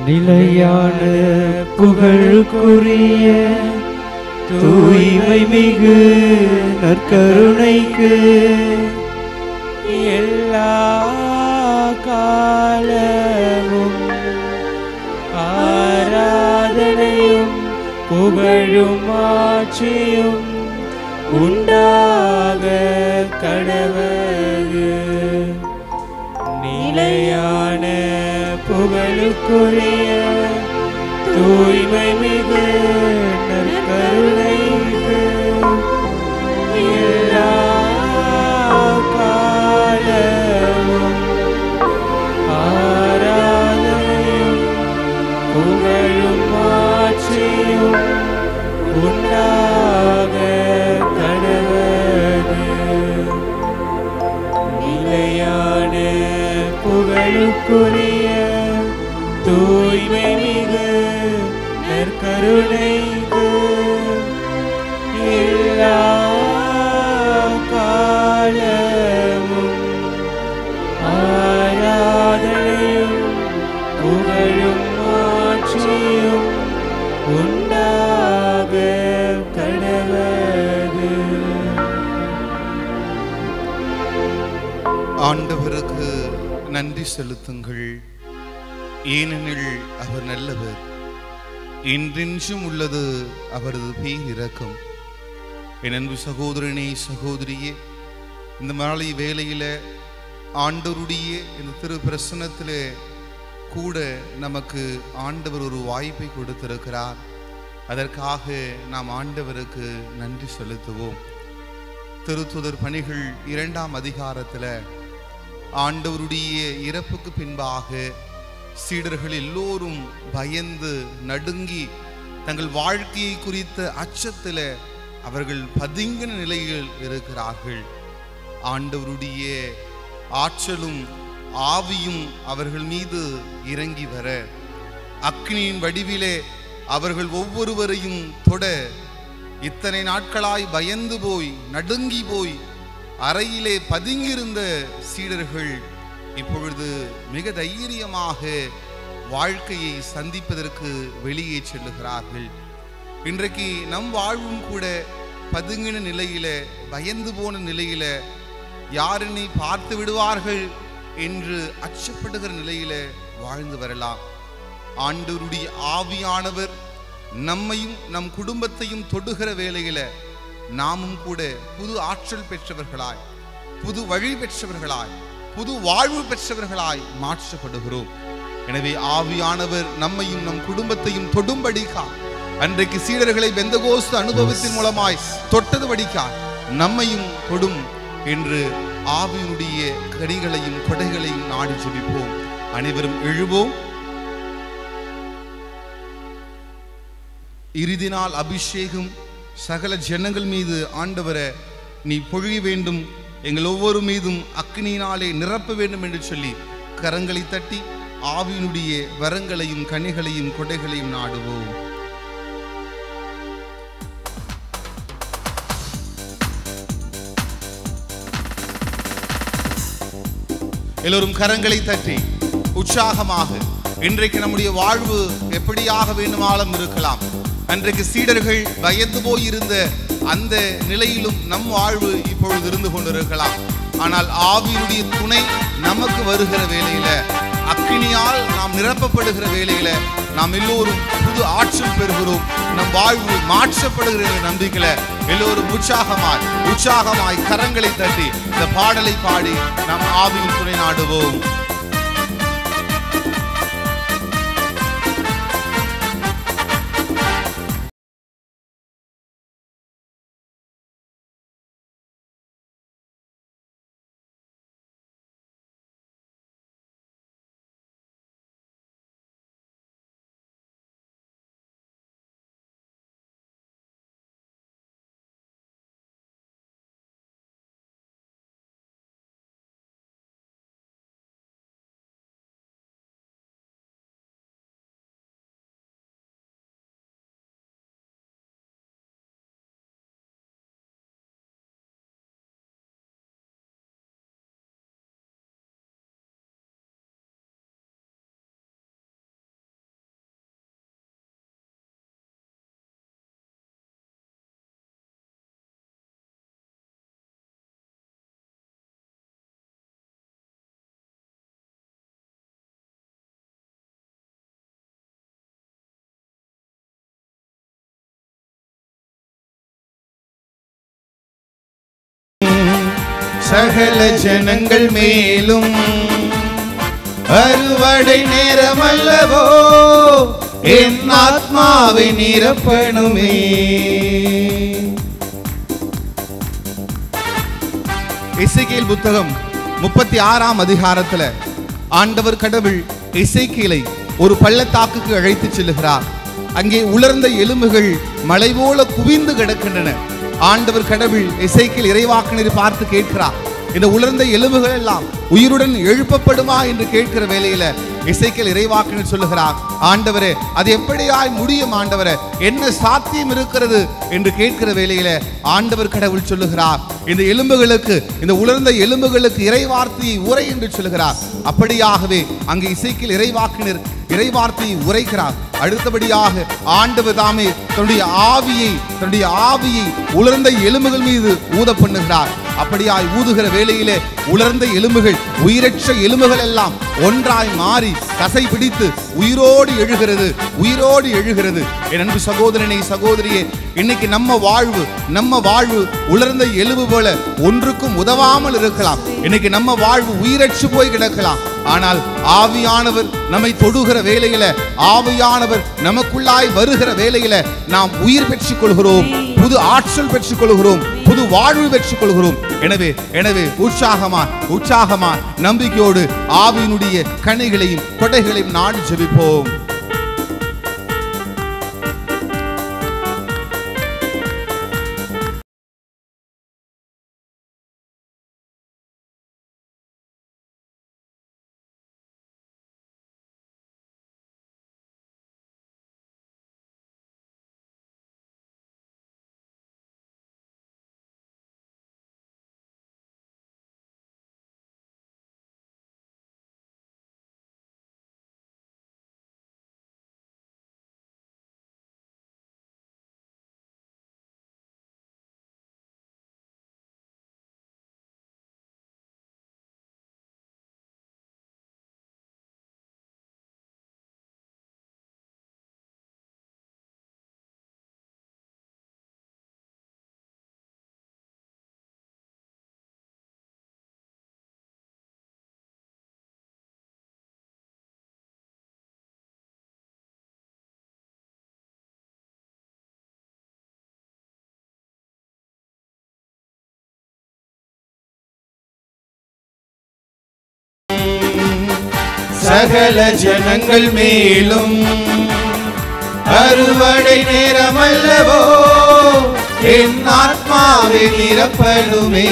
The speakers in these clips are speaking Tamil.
நிலையான புகழுக்குரிய தூய்மை மிகு நற்கருணைக்கு எல்லா காலமும் ஆராதனையும் புகழும் ஆட்சியும் உண்டாக கடவது நிலையான புகழுக்குரிய தூய்மை மிகு நற்கருணைக்கு எல்லா காலமும் ஆராதனையும் புகழும் ஆட்சியும் உண்டாக கடவது நிலையான புகழுக்குரிய தூய்மை மிகு நற்கருணைக்கு எல்லா காலமும் ஆராதனையும் புகழும் ஆட்சியும் உண்டாக கடவது ஆண்டவருக்கு நன்றி செலுத்துங்கள் ஏனெனில் அவர் நல்லவர் என்றென்றும் உள்ளது அவரது பேர் இரக்கம் என் அன்பு சகோதரனே சகோதரியே இந்த மாலை வேளையில ஆண்டவருடைய இந்த திரு பிரசனத்திலே கூட நமக்கு ஆண்டவர் ஒரு வாய்ப்பை கொடுத்திருக்கிறார் அதற்காக நாம் ஆண்டவருக்கு நன்றி செலுத்துவோம் திருத்துதர் பணிகள் இரண்டாம் அதிகாரத்தில் ஆண்டவருடைய இறப்புக்கு பின்பாக சீடர்கள் எல்லோரும் பயந்து நடுங்கி தங்கள் வாழ்க்கையை குறித்த அச்சத்தில் அவர்கள் பதுங்கின நிலையில் இருக்கிறார்கள் ஆண்டவருடைய ஆற்றலும் ஆவியும் அவர்கள் மீது இறங்கி வர அக்னியின் வடிவிலே அவர்கள் ஒவ்வொருவரையும் தொட இத்தனை நாட்களாய் பயந்து போய் நடுங்கி போய் அறையிலே பதுங்கியிருந்த சீடர்கள் இப்பொழுது மிக தைரியமாக வாழ்க்கையை சந்திப்பதற்கு வெளியே செல்லுகிறார்கள் இன்றைக்கு நம் வாழ்வும் கூட பதுங்கின நிலையில பயந்து போன நிலையில யார் என்னை பார்த்து விடுவார்கள் என்று அச்சப்படுகிற நிலையில வாழ்ந்து வரலாம் ஆண்டவருடைய ஆவியானவர் நம்மையும் நம் குடும்பத்தையும் தொடுகிற வேளையில நாமும் கூட புது ஆற்றல் பெற்றவர்களாய் புது வழி பெற்றவர்களாய் புது வாழ்வு பெற்றவர்களாய் மாற்றப்படுகிறோம் எனவே ஆவியானவர் நம்மையும் நம் குடும்பத்தையும் தொடும்படிக்கா அன்றைக்கு சீடர்களை பெந்தகோஸ்து அனுபவத்தின் மூலமாய் தொட்டது வடிக்கா நம்மையும் தொடும் என்று ஆவியினுடைய கனிகளையும் கொடைகளையும் நாடி ஜெபிப்போம் அனைவரும் எழுவோம் இறுதி நாள் அபிஷேகம் சகல ஜனங்கள் மீது ஆண்டவர நீ பொழிய வேண்டும் எங்கள் ஒவ்வொரு மீதும் அக்னியினாலே நிரப்ப வேண்டும் என்று சொல்லி கரங்களை தட்டி ஆவியினுடைய வரங்களையும் கனிகளையும் கொடைகளையும் நாடுவோம் எல்லோரும் கரங்களை தட்டி உற்சாகமாக இன்றைக்கு நம்முடைய வாழ்வு எப்படியாக வேண்டுமானாலும் இருக்கலாம் அன்றைக்கு சீடர்கள் பயந்து போயிருந்த அந்த நிலையிலும் நம் வாழ்வு இப்பொழுது இருந்து கொண்டிருக்கலாம் ஆனால் ஆவியினுடைய துணை நமக்கு வருகிற வேளையில அக்கினியால் நாம் நிரப்பப்படுகிற வேளையில நாம் எல்லோரும் புது ஆற்றல் பெறுகிறோம் நம் வாழ்வு மாற்றப்படுகிற என்ற நம்பிக்கையில எல்லோரும் உற்சாகமாய் உற்சாகமாய் கரங்களை தட்டி இந்த பாடலை பாடி நாம் ஆவியின் துணை நாடுவோம் சகல ஜனங்கள் மேலும் அறுவடை நேரம் அல்லவோ என் ஆத்மாவை நிரப்பணுமே இசைக்கியல் புத்தகம் முப்பத்தி ஆறாம் அதிகாரத்துல ஆண்டவர் கடவுள் இசைக்கியலை ஒரு பள்ளத்தாக்குக்கு அழைத்து செல்லுகிறார் அங்கே உலர்ந்த எலும்புகள் மலை போல குவிந்து கிடக்கின்றன ஆண்டவர் கடவுள் இசைக்கியல் இறைவாக்கினரை பார்த்து கேட்கிறார் இந்த உலர்ந்த எலும்புகள் எல்லாம் உயிருடன் எழுப்பப்படுமா என்று கேட்கிற வேளையில இசைக்கல் இறைவாக்கினர் சொல்லுகிறார் ஆண்டவரே அது எப்படியாய் முடியும் ஆண்டவரே என்ன சாத்தியம் இருக்கிறது என்று கேட்கிற வேளையில ஆண்டவர் கடவுள் சொல்லுகிறார் இந்த எலும்புகளுக்கு இந்த உலர்ந்த எலும்புகளுக்கு இறைவார்த்தையை உரை என்று சொல்லுகிறார் அப்படியாகவே அங்கு இசைக்கில் இறைவாக்கினர் இறைவார்த்தையை உரைக்கிறார் அடுத்தபடியாக ஆண்டவர் தாமே தன்னுடைய ஆவியை தன்னுடைய ஆவியை உலர்ந்த எலும்புகள் மீது ஊத பண்ணுகிறார் அப்படியாய் ஊதுகிற வேளையிலே உலர்ந்த எலும்புகள் உயிரற்ற எலும்புகள் எல்லாம் ஒன்றாய் மாறி தசை பிடித்து உயிரோடு எழுகிறது உயிரோடு எழுகிறது என் அன்பு சகோதரனை சகோதரியே இன்னைக்கு நம்ம வாழ்வு நம்ம வாழ்வு உலர்ந்த எலும்பு போல ஒன்றுக்கும் உதவாமல் இருக்கலாம் இன்னைக்கு நம்ம வாழ்வு உயிரற்று போய் கிடக்கலாம் ஆனால் ஆவியானவர் நம்மை தொடுகிற வேளையில ஆவியானவர் நமக்குள்ளாய் வருகிற வேளையில நாம் உயிர் பெற்றுக் கொள்கிறோம் புது ஆற்றல் பெற்றுக் கொள்கிறோம் புது வாழ்வு பெற்றுக் கொள்கிறோம் எனவே எனவே உற்சாகமா உற்சாகமா நம்பிக்கையோடு ஆவியினுடைய கனிகளையும் கொடைகளையும் நாடி ஜெபிப்போம் சகல ஜனங்கள் மேலும் அறுவடை நேரம் அல்லவோ என் ஆத்மாவை நிரப்பணுமே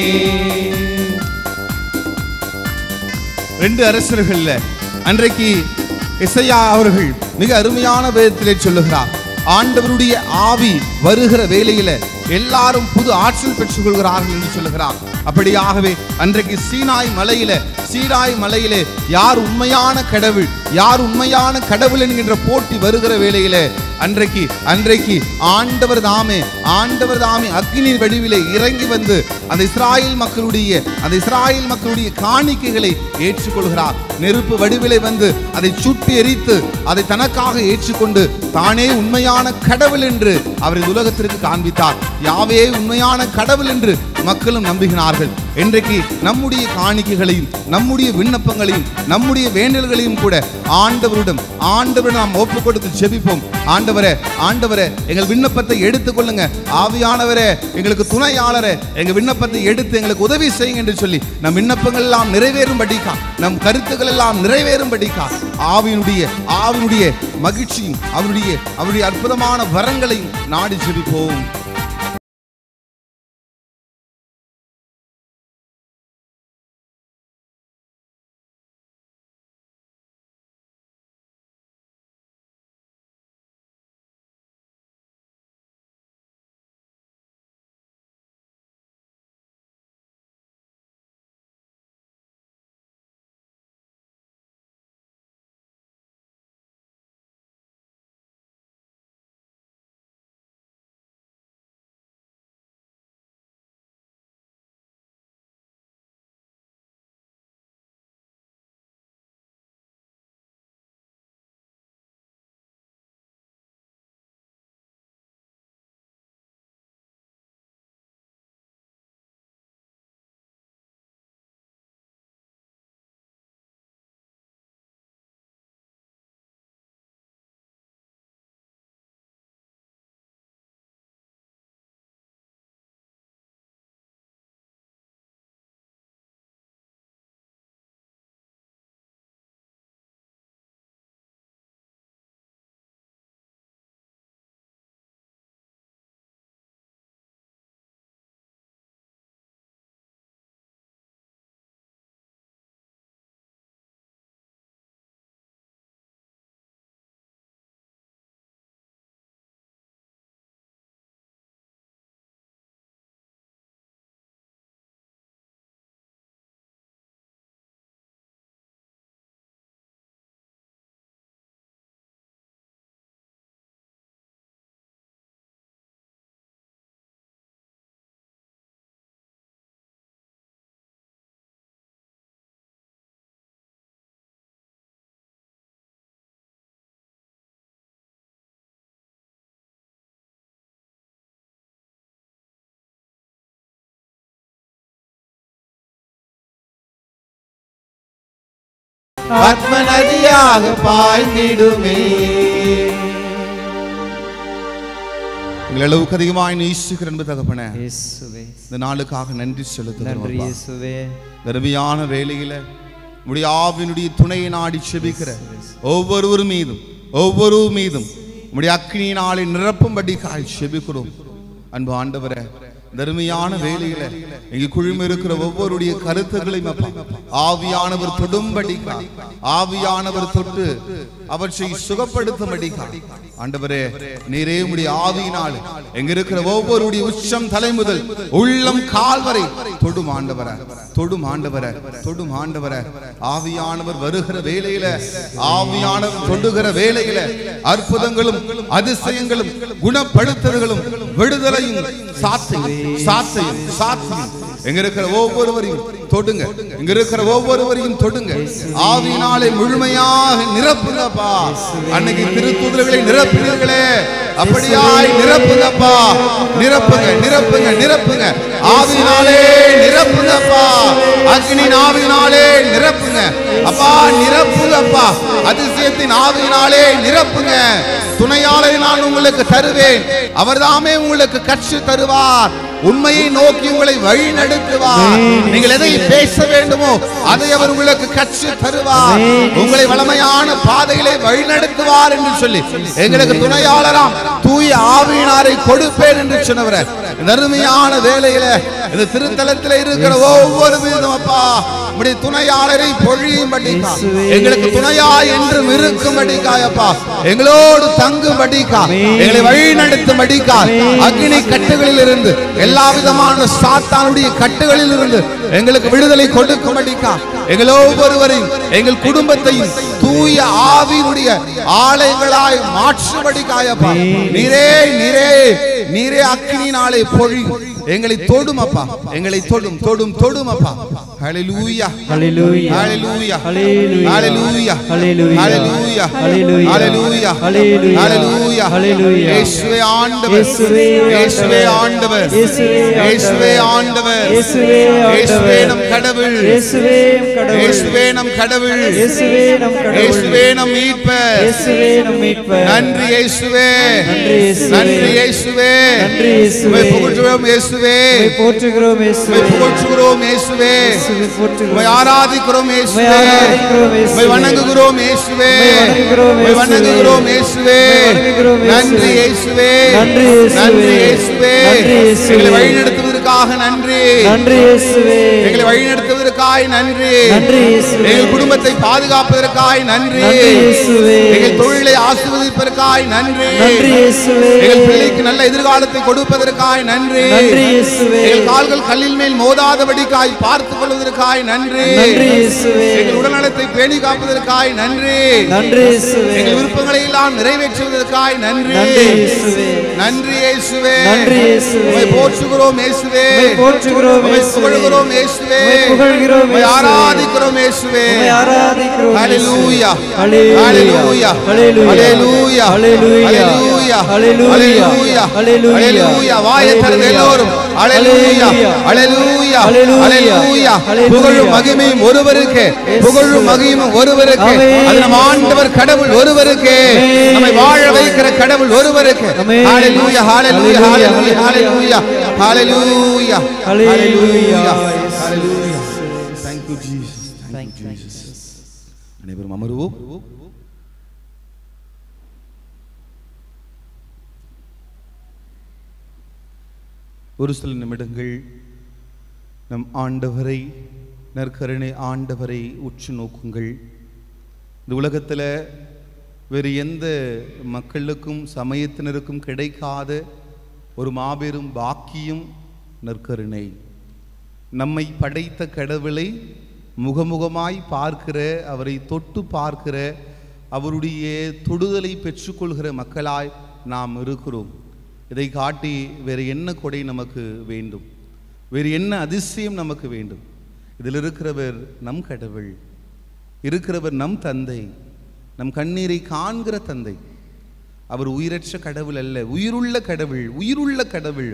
ரெண்டு அரசர்கள்ல அன்றைக்கு இசையா அவர்கள் மிக அருமையான விதத்திலே சொல்லுகிறார் ஆண்டவருடைய ஆவி வருகிற வேளையில எல்லாரும் புது ஆற்றல் பெற்றுக் கொள்கிறார்கள் என்று சொல்லுகிறார் அப்படியாகவே அன்றைக்கு சீனாய் மலையில சீனாய் மலையிலே யார் உண்மையான கடவுள் யார் உண்மையான கடவுள் என்கின்ற போட்டி வருகிற வேளையில அன்றைக்கு அன்றைக்கு ஆண்டவர் தாமே ஆண்டவர் தாமே அக்னி வடிவிலே இறங்கி வந்து அந்த இஸ்ராயேல் மக்களுடைய அந்த இஸ்ராயேல் மக்களுடைய காணிக்கைகளை ஏற்றுக்கொள்கிறார் நெருப்பு வடிவிலே வந்து அதை சுட்டு எரித்து அதை தனக்காக ஏற்றுக்கொண்டு தானே உண்மையான கடவுள் என்று அவர் இந்த உலகத்திற்கு காண்பித்தார் யாவே உண்மையான கடவுள் என்று மக்களும் நம்புகிறார்கள் இன்றைக்கு நம்முடைய காணிக்கைகளையும் நம்முடைய விண்ணப்பங்களையும் நம்முடைய வேண்டல்களையும் கூட ஆண்டவரிடம் ஆண்டவரிடம் நாம் ஒப்பு கொடுத்து ஜெபிப்போம் ஆண்டவரே ஆண்டவரே எங்கள் விண்ணப்பத்தை எடுத்துக்கொள்ளுங்க ஆவியானவரே எங்களுக்கு துணையாளரே எங்க விண்ணப்பத்தை எடுத்து எங்களுக்கு உதவி செய்யுங்க என்று சொல்லி நம் விண்ணப்பங்கள் எல்லாம் நிறைவேறும்படிக்கா நம் கருத்துக்கள் எல்லாம் நிறைவேறும்படிக்கா ஆவியினுடைய ஆவியினுடைய மகிழ்ச்சியும் அவருடைய அவருடைய அற்புதமான வரங்களையும் நாடி ஜெபிப்போம் ஆத்ம நதியாக பாய்ந்திடுமே எங்கள் அளவுக்கு அதிகமாய் நேசிக்கிற அன்பு தகப்பனே இயேசுவே இந்த நாளுக்காக நன்றி நன்றி செலுத்துகிறோம் இயேசுவே தருமையான வேளையில உடைய ஆவினுடைய துணையை நாடி செபிக்கிற ஒவ்வொருவர் மீதும் ஒவ்வொரு மீதும் உடைய அக்னியினாலே நிரப்பும்படி காய் செபிக்கிறோம் அன்பு ஆண்டவரே தருமையான வேலையில இங்கு குழும இருக்கிற ஒவ்வொருடைய கருத்துக்களையும் அப்பா, ஆவியானவர் தொடும்படி ஆவியானவர் தொட்டு அவற்றை சுகப்படுத்தும்படி ஆண்டவரே நீரே உடைய ஆவியினால் எங்க இருக்கிற ஒவ்வொருடைய உச்சம் தலை முதல் உள்ளம் கால் வரை தொடும் ஆண்டவர தொடும் ஆண்டவர தொடும் ஆண்டவர ஆவியானவர் வருகிற வேலையில ஆவியானவர் தொடுகிற வேலையில அற்புதங்களும் அதிசயங்களும் குணப்படுத்துதல்களும் விடுதலையும் சாத்தையும் சாத்தையும் சாத்தையும் எங்க இருக்கிற ஒவ்வொருவரையும் தொடுங்க இங்க இருக்கிற ஒவ்வொருவரையும் தொடுங்க ஆவியினாலே முழுமையாக நிரப்புங்கப்பா அன்னைக்கு திருத்தூதர்களை நிரப்பினீர்களே அப்படியாய் நிரப்புங்கப்பா நிரப்புங்க நிரப்புங்க நிரப்புங்க ஆவியினாலே நிரப்புங்கப்பா அக்னியின் ஆவியினாலே நிரப்புங்க அப்பா நிரப்புங்கப்பா அதிசயத்தின் ஆவியினாலே நிரப்புங்க துணையாளை நான் உங்களுக்கு தருவேன் அவர்தாமே உங்களுக்கு கற்று தருவார் உண்மையை நோக்கி உங்களை வழி நடத்துவார் நீங்கள் எதை பேச வேண்டுமோ அதை அவர் உங்களுக்கு கற்று தருவார் உங்களை வளமையான பாதையிலே வழி நடத்துவார் என்று சொல்லி எங்களுக்கு துணையாளராம் தூய ஆவியினாரை கொடுப்பேன் என்று சொன்னவர நறுமையான வேலையில இந்த திருத்தலத்தில் இருக்கிற ஒவ்வொரு வீதம் அப்பா உம்முடைய துணையாளரை பொழியும்படிக்கா எங்களுக்கு துணையா என்றும் இருக்கும்படிக்காயப்பா எங்களோடு தங்கும்படிக்கா எங்களை வழி நடத்தும்படிக்கா அக்னி கட்டுகளில் இருந்து எல்லா விதமான சாத்தானுடைய கட்டுகளில் இருந்து எங்களுக்கு விடுதலை கொடுக்கும்படிக்கா எங்கள் ஒவ்வொருவரையும் எங்கள் குடும்பத்தையும் தூய ஆவியினுடைய ஆலயங்களாய் மாற்றும்படிக்காயப்பா நீரே நீரே நீரே அக்னினாலே பொழியும் எங்களை தொடும் அப்பா எங்களை தொடும் தொடும் தொடும் அப்பா ஹalleluya Hallelujah. ஹalleluya Hallelujah. ஹalleluya Hallelujah. ஹalleluya Hallelujah. ஹalleluya Hallelujah. ஹalleluya Hallelujah. இயேசுவே ஆண்டவர் இயேசுவே இயேசுவே ஆண்டவர் இயேசுவே இயேசுவே ஆண்டவர் இயேசுவே ஆண்டவர். இயேசுவே நம் கடவுள் இயேசுவே நம் கடவுள். இயேசுவே நம் கடவுள் இயேசுவே நம் கடவுள். இயேசுவே நம் மீட்பர் இயேசுவே நம் மீட்பர். நன்றி இயேசுவே நன்றி இயேசுவே. நன்றி இயேசுவே நன்றி இயேசுவே. உம்மை புகழ்கிறோம் இயேசுவே உம்மை போற்றுகிறோம் இயேசுவே. உம்மை புகழ்கிறோம் இயேசுவே இயேசுவை போற்றுகிறோம். உம்மை ஆராதிக்கிறோம் இயேசுவே உம்மை ஆராதிக்கிறோம் இயேசுவே. உம்மை வணங்குகிறோம் இயேசுவே உம்மை வணங்குகிறோம் உம்மை இயேசுவே. வணங்குகிறோம் இயேசுவே உம்மை வணங்குகிறோம் இயேசுவே. நன்றி இயேசுவே நன்றி இயேசுவே. நன்றி இயேசுவே நன்றி இயேசுவே. எங்களை வழிநடத்துவதற்காக நன்றி நன்றி இயேசுவே. எங்களை வழிநடத்துவதற்காய் நன்றி நன்றி இயேசுவே. எங்கள் குடும்பத்தை பாதுகாப்பதற்காய் நன்றி நன்றி இயேசுவே. எங்கள் தொழிலை ஆசிர்வதிப்பதற்காய் நன்றி நன்றி இயேசுவே. எங்கள் பிள்ளைக்கு நல்ல எதிர்காலத்தை கொடுப்பதற்காய் நன்றி நன்றி இயேசுவே. எங்கள் கால்கள் கல்லில் மேல் மோதாதபடிக்காய் பார்த்துக் கொள்வதற்காய் நன்றி நன்றி இயேசுவே. எங்கள் உடல்நலத்தை பேணி காப்பதற்காய் நன்றி நன்றி இயேசுவே. எங்கள் விருப்பங்களை எல்லாம் நிறைவேற்றுவதற்காய் நன்றி நன்றி இயேசுவே. நன்றி இயேசுவே நன்றி இயேசுவே. உம்மை போற்றுகிறோம் இயேசுவே உம்மை போற்றுகிறோம் உம்மை இயேசுவே. புகழ்கிறோம் இயேசுவே உம்மை புகழ்கிறோம் உம்மை இயேசுவே. ஆராதிக்கிறோம் இயேசுவே உம்மை ஆராதிக்கிறோம் ஹalleluya ஹalleluya. ஹalleluya ஹalleluya. ஹalleluya ஹalleluya. ஹalleluya. ஹalleluya வாயை திறந்து எல்லோரும் ஹalleluya ஹalleluya ஹalleluya புகழும் மகிமையும் ஒருவருக்கே புகழும் மகிமையும் ஒருவருக்கே ஆமென். அது நம் ஆண்டவர் கடவுள் ஒருவருக்கே ஆமென். நம்மை வாழ வைக்கிற கடவுள் ஒருவருக்கே ஆமென். ஹalleluya ஹalleluya ஹalleluya. ஹalleluya ஹalleluya ஹalleluya. ஹalleluya thank you jesus Thank you, Jesus. அனைவரும் அமருவோம் ஒரு சில நிமிடங்கள் நம் ஆண்டவரை நற்கருணை ஆண்டவரை உற்று நோக்குங்கள் இந்த உலகத்தில் வேறு எந்த மக்களுக்கும் சமயத்தினருக்கும் கிடைக்காத ஒரு மாபெரும் பாக்கியம் நற்கருணை நம்மை படைத்த கடவுளை முகமுகமாய் பார்க்கிற அவரை தொட்டு பார்க்கிற அவருடைய தொடுதலை பெற்றுக்கொள்கிற மக்களாய் நாம் இருக்கிறோம் இதை காட்டி வேறு என்ன கொடை நமக்கு வேண்டும் வேறு என்ன அதிசயம் நமக்கு வேண்டும் இதில் இருக்கிறவர் நம் கடவுள் இருக்கிறவர் நம் தந்தை நம் கண்ணீரை காண்கிற தந்தை அவர் உயிரற்ற கடவுள் அல்ல உயிருள்ள கடவுள் உயிருள்ள கடவுள்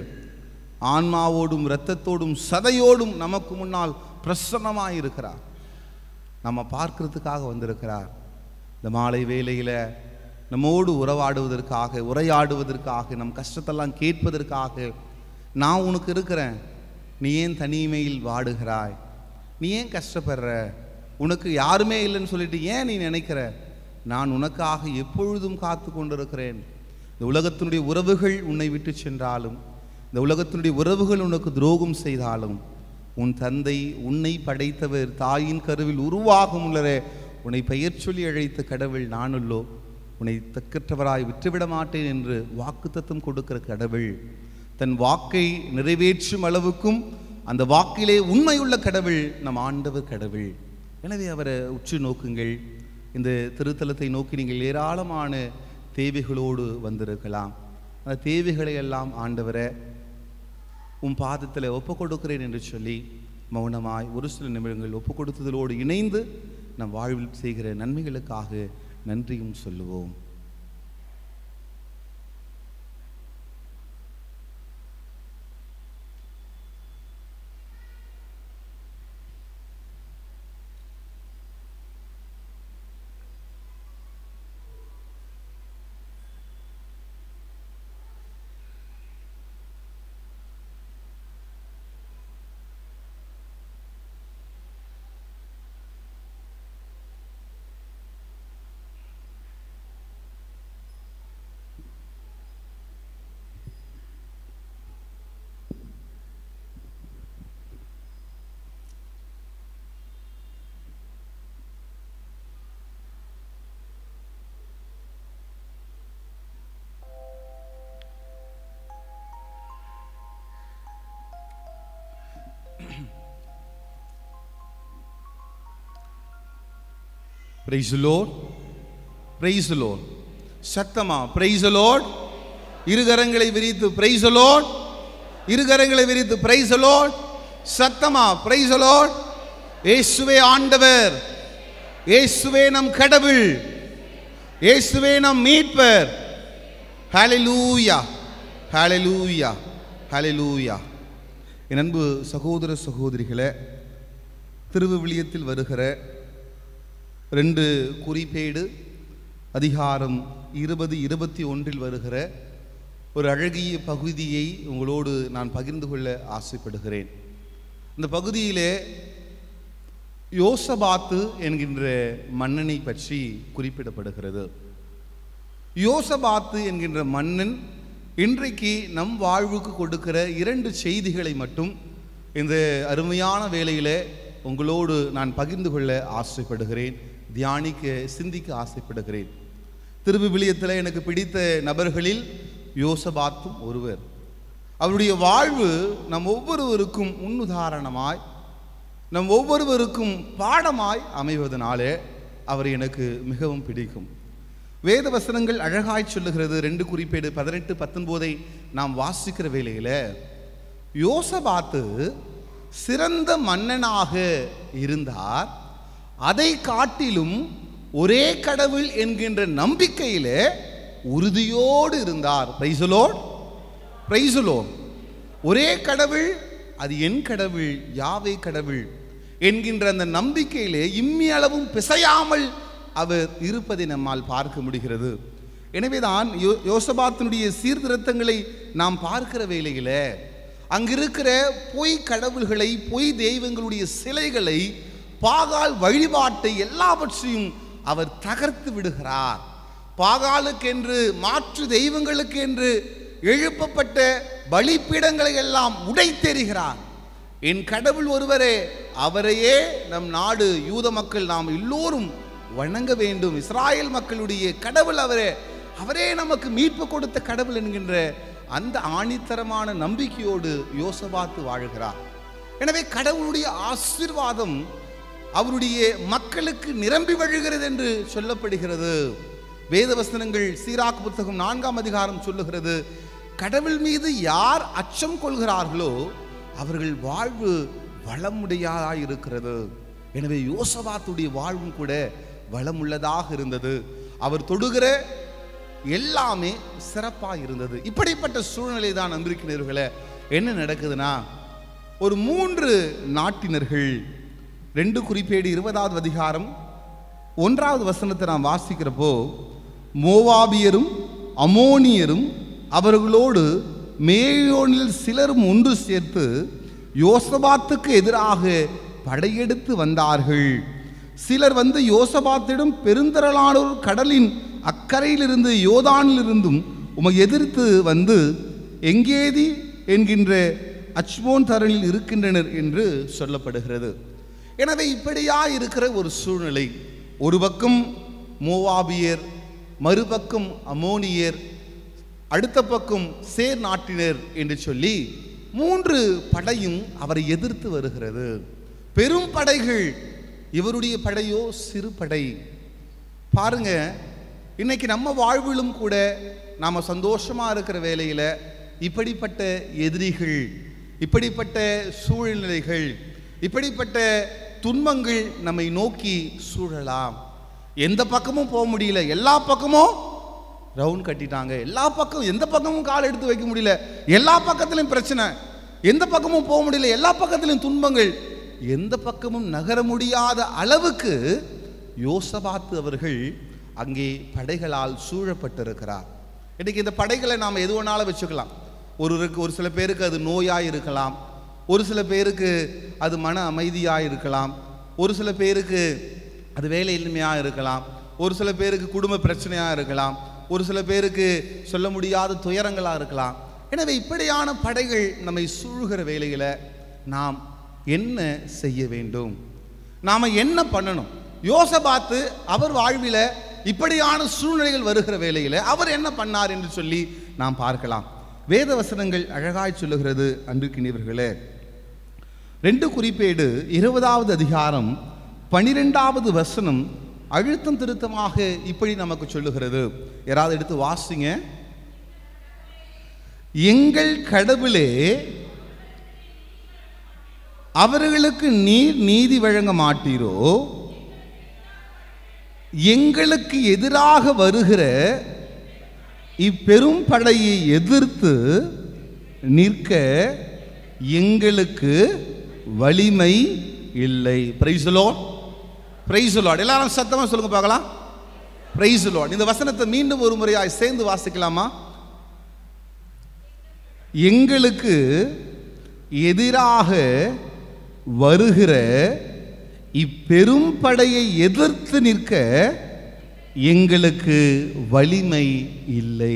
ஆன்மாவோடும் இரத்தத்தோடும் சதையோடும் நமக்கு முன்னால் பிரசன்னமாய் இருக்கிறார் நம்ம பார்க்கறதுக்காக வந்திருக்கிறார் இந்த மாலை வேளையில் நம்மோடு உறவாடுவதற்காக உரையாடுவதற்காக நம் கஷ்டத்தெல்லாம் கேட்பதற்காக நான் உனக்கு இருக்கிறேன் நீ ஏன் தனிமையில் வாடுகிறாய் நீ ஏன் கஷ்டப்படுற உனக்கு யாருமே இல்லைன்னு சொல்லிட்டு ஏன் நீ நினைக்கிற நான் உனக்காக எப்பொழுதும் காத்து கொண்டிருக்கிறேன் இந்த உலகத்தினுடைய உறவுகள் உன்னை விட்டு சென்றாலும் இந்த உலகத்தினுடைய உறவுகள் உனக்கு துரோகம் செய்தாலும் உன் தந்தை உன்னை படைத்தவர் தாயின் கருவில் உருவாகும் உள்ளரே உன்னை பெயர் சொல்லி அழைத்த கடவுள் நானுள்ளோ உன்னை தக்கற்றவராய் விட்டுவிட மாட்டேன் என்று வாக்குத்தத்தம் கொடுக்கிற கடவுள் தன் வாக்கை நிறைவேற்றும் அளவுக்கும் அந்த வாக்கிலே உண்மையுள்ள கடவுள் நம் ஆண்டவர் கடவுள் எனவே அவரை உற்று நோக்குங்கள் இந்த திருத்தலத்தை நோக்கி நீங்கள் ஏராளமான தேவைகளோடு வந்திருக்கலாம் அந்த தேவைகளை எல்லாம் ஆண்டவரை உன் பாதத்தில் ஒப்பு கொடுக்கிறேன் என்று சொல்லி மௌனமாய் ஒரு சில நிமிடங்கள் ஒப்பு கொடுத்ததோடு இணைந்து நம் வாழ்வில் செய்கிற நன்மைகளுக்காக நன்றியும் சொல்லுவோம் பிரைஸ் லோட் பிரைஸ் லோட் சத்தமா பிரைஸ் லோட் இருகரங்களை விரித்து பிரைஸ் லோட் இருகரங்களை விரித்து பிரைஸ் லோட் சத்தமா பிரைஸ் லோட் இயேசுவே ஆண்டவர் இயேசுவே நம் கடவுள் இயேசுவே நம் மீட்பர் ஹalleluya ஹalleluya ஹalleluya என் அன்பு சகோதர சகோதரிகளே திருவிவிலியத்தில் வருகிற ரெண்டு குறிப்பேடு அதிகாரம் இருபது இருபத்தி ஒன்றில் வருகிற ஒரு அழகிய பகுதியை உங்களோடு நான் பகிர்ந்து கொள்ள ஆசைப்படுகிறேன் இந்த பகுதியிலே யோசபாத்து என்கின்ற மன்னனை பற்றி குறிப்பிடப்படுகிறது யோசபாத்து என்கின்ற மன்னன் இன்றைக்கு நம் வாழ்வுக்கு கொடுக்கிற இரண்டு செய்திகளை மட்டும் இந்த அருமையான வேளையிலே உங்களோடு நான் பகிர்ந்து கொள்ள ஆசைப்படுகிறேன் தியானிக்க சிந்திக்க ஆசைப்படுகிறேன் திருவிவிலியத்தில் எனக்கு பிடித்த நபர்களில் யோசபாத்தும் ஒருவர் அவருடைய வாழ்வு நம் ஒவ்வொருவருக்கும் முன்னுதாரணமாய் நம் ஒவ்வொருவருக்கும் பாடமாய் அமைவதனாலே அவர் எனக்கு மிகவும் பிடிக்கும் வேத வசனங்கள் அழகாய் சொல்லுகிறது ரெண்டு குறிப்பேடு பதினெட்டு பத்தொன்பதை நாம் வாசிக்கிற வேளையில் யோசபாத்து சிறந்த மன்னனாக இருந்தார் அதை காட்டிலும் ஒரே கடவுள் என்கின்ற நம்பிக்கையிலே உறுதியோடு இருந்தார் பிரைசலோட் பிரைசலோட் ஒரே கடவுள் அது என் கடவுள் யாவே கடவுள் என்கின்ற அந்த நம்பிக்கையிலே இம்மி அளவும் பிசையாமல் அவர் இருப்பதை நம்மால் பார்க்க முடிகிறது எனவேதான் யோ யோசபாத்தினுடைய சீர்திருத்தங்களை நாம் பார்க்கிற வேளையில அங்கிருக்கிற பொய் கடவுள்களை பொய் தெய்வங்களுடைய சிலைகளை பாகால் வழிபாட்டை எல்லாவற்றையும் அவர் தகர்த்து விடுகிறார் பாகாலுக்கென்று மாற்று தெய்வங்களுக்கென்று எழுப்பப்பட்ட பலிப்பீடங்களை எல்லாம் உடைத்தெறிகிறார் என் கடவுள் ஒருவரே அவரையே நம் நாடு யூத மக்கள் நாம் எல்லோரும் வணங்க வேண்டும் இஸ்ராயேல் மக்களுடைய கடவுள் அவரே அவரே நமக்கு மீட்பு கொடுத்த கடவுள் என்கின்ற அந்த ஆணித்தரமான நம்பிக்கையோடு யோசபாத்து வாழ்கிறார் எனவே கடவுளுடைய ஆசீர்வாதம் அவருடைய மக்களுக்கு நிரம்பி வழிகிறது என்று சொல்லப்படுகிறது வேதவசனங்கள் சீராக் புத்தகம் நான்காம் அதிகாரம் சொல்லுகிறது கடவுள் மீது யார் அச்சம் கொள்கிறார்களோ அவர்கள் வாழ்வு வளமுடையதாக இருக்கிறது எனவே யோசபாத்துடைய வாழ்வும் கூட வளமுள்ளதாக இருந்தது அவர் தொடுகிற எல்லாமே சிறப்பாக இருந்தது இப்படிப்பட்ட சூழ்நிலை தான் நம்பிருக்கிறீர்களே என்ன நடக்குதுன்னா ஒரு மூன்று நாட்டினர்கள் ரெண்டு குறிப்பேடு இருபதாவது அதிகாரம் ஒன்றாவது வசனத்தை நாம் வாசிக்கிறப்போ மோவாபியரும் அமோனியரும் அவர்களோடு மேயோனில் சிலரும் ஒன்று சேர்த்து யோசபாத்துக்கு எதிராக படையெடுத்து வந்தார்கள் சிலர் வந்து யோசபாத்திடம் பெருந்திரளானோர் கடலின் அக்கறையிலிருந்து யோதானிலிருந்தும் உமை எதிர்த்து வந்து எங்கேதி என்கின்ற அச்மோன் தரனில் இருக்கின்றனர் என்று சொல்லப்படுகிறது எனவே இப்படியா இருக்கிற ஒரு சூழ்நிலை ஒரு பக்கம் மோவாபியர் மறுபக்கம் அமோனியர் அடுத்த பக்கம் சேர் நாட்டினர் என்று சொல்லி மூன்று படையும் அவரை எதிர்த்து வருகிறது பெரும் படைகள் இவருடைய படையோ சிறு படை பாருங்க இன்னைக்கு நம்ம வாழ்விலும் கூட நாம சந்தோஷமா இருக்கிற வேலையில இப்படிப்பட்ட எதிரிகள் இப்படிப்பட்ட சூழ்நிலைகள் இப்படிப்பட்ட துன்பங்கள் நம்மை நோக்கி சூழலாம் எந்த பக்கமும் போக முடியல எல்லா பக்கமும் ரவுண்ட் கட்டிட்டாங்க எல்லா பக்கம் எந்த பக்கமும் கால் எடுத்து வைக்க முடியல எல்லா பக்கத்திலும் பிரச்சனை எந்த பக்கமும் போக முடியல எல்லா பக்கத்திலும் துன்பங்கள் எந்த பக்கமும் நகர முடியாத அளவுக்கு யோசபாத்து அவர்கள் அங்கே படைகளால் சூழப்பட்டிருக்கிறார் இன்னைக்கு இந்த படைகளை நாம் எது வேணாலும் வச்சுக்கலாம் ஒருவருக்கு ஒரு சில பேருக்கு அது நோயாக இருக்கலாம் ஒரு சில பேருக்கு அது மன அமைதியாக இருக்கலாம் ஒரு சில பேருக்கு அது வேலை இன்மையாக இருக்கலாம் ஒரு சில பேருக்கு குடும்ப பிரச்சனையாக இருக்கலாம் ஒரு சில பேருக்கு சொல்ல முடியாத துயரங்களாக இருக்கலாம் எனவே இப்படியான படைகள் நம்மை சூழ்கிற வேலையில் நாம் என்ன செய்ய வேண்டும் நாம் என்ன பண்ணணும் யோசபாத்து அவர் வாழ்வில் இப்படியான சூழ்நிலைகள் வருகிற வேளையில் அவர் என்ன பண்ணார் என்று சொல்லி நாம் பார்க்கலாம் வேத வசனங்கள் அழகாய் சொல்லுகிறது அன்றுக்கினியவர்களே ரெண்டு குறிப்பேடு இருபதாவது அதிகாரம் பனிரெண்டாவது வசனம் அழுத்தம் திருத்தமாக இப்படி நமக்கு சொல்லுகிறது யாராவது எடுத்து வாசிங்க எங்கள் கடவுளே அவர்களுக்கு நீர் நீதி வழங்க மாட்டீரோ எங்களுக்கு எதிராக வருகிற இப்பெரும் படையை எதிர்த்து நிற்க எங்களுக்கு வலிமை இல்லை பிரைசலோ பிரைசலோட் எல்லாரும் சத்தமா சொல்லுங்க பார்க்கலாம் பிரைசலோட் இந்த வசனத்தை மீண்டும் ஒரு முறையாய் சேர்ந்து வாசிக்கலாமா எங்களுக்கு எதிராக வருகிற இப்பெரும் படையை எதிர்த்து நிற்க எங்களுக்கு வலிமை இல்லை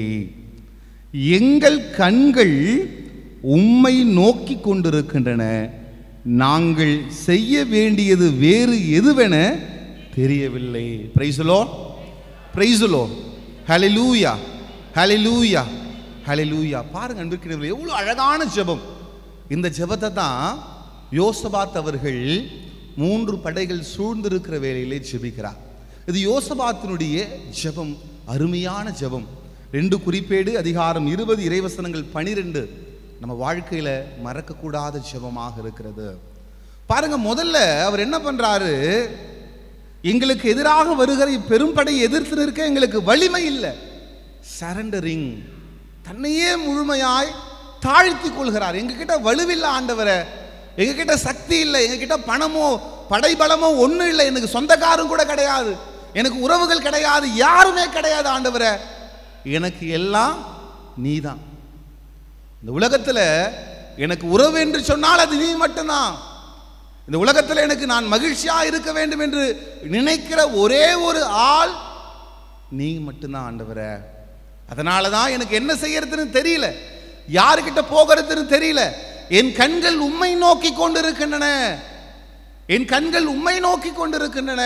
எங்கள் கண்கள் உம்மை நோக்கி கொண்டிருக்கின்றன நாங்கள் செய்ய வேண்டியது வேறு எதுவென தெரியவில்லை பிரைசலோ பிரைசலோ ஹalleluya ஹalleluya ஹalleluya பாருங்க அன்பிற்கிறவர்களே எவ்வளவு அழகான ஜெபம் இந்த ஜெபத்தை தான் யோசபாத் அவர்கள் மூன்று படைகள் சூழ்ந்திருக்கிற வேளையிலே ஜெபிக்கிறார் இது யோசபாத்தினுடைய ஜெபம் அருமையான ஜெபம் ரெண்டு குறிப்பேடு அதிகாரம் இருபது இறைவசனங்கள் பனிரெண்டு நம்ம வாழ்க்கையில மறக்கக்கூடாத ஜெபமாக இருக்கிறது பாருங்க முதல்ல அவர் என்ன பண்றாரு எங்களுக்கு எதிராக வருகிற பெரும்படை எதிர்த்து நிற்க எங்களுக்கு வலிமை இல்லை சரண்டரிங் தன்னையே முழுமையாய் தாழ்த்தி கொள்கிறார் எங்ககிட்ட வலுவில்லை ஆண்டவரை எங்ககிட்ட சக்தி இல்லை எங்ககிட்ட பணமோ படைபலமோ ஒன்றும் இல்லை எனக்கு சொந்தக்காரும் கூட கிடையாது எனக்கு உறவுகள் கிடையாது யாருமே கிடையாது ஆண்டவரை எனக்கு எல்லாம் நீதான் இந்த உலகத்துல எனக்கு உறவு என்று சொன்னால் அது நீ மட்டும்தான் இந்த உலகத்தில் எனக்கு நான் மகிழ்ச்சியா இருக்க வேண்டும் என்று நினைக்கிற ஒரே ஒரு ஆள் நீ மட்டும்தான் ஆண்டவரே அதனால தான் எனக்கு என்ன செய்யறதுன்னு தெரியல யாருக்கிட்ட போகிறதுன்னு தெரியல என் கண்கள் உம்மை நோக்கி கொண்டிருக்கின்றன என் கண்கள் உம்மை நோக்கி கொண்டிருக்கின்றன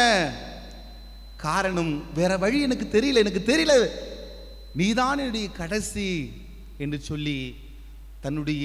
காரணம் வேற வழி எனக்கு தெரியல எனக்கு தெரியல நீதான் என்னுடைய கடைசி என்று சொல்லி தன்னுடைய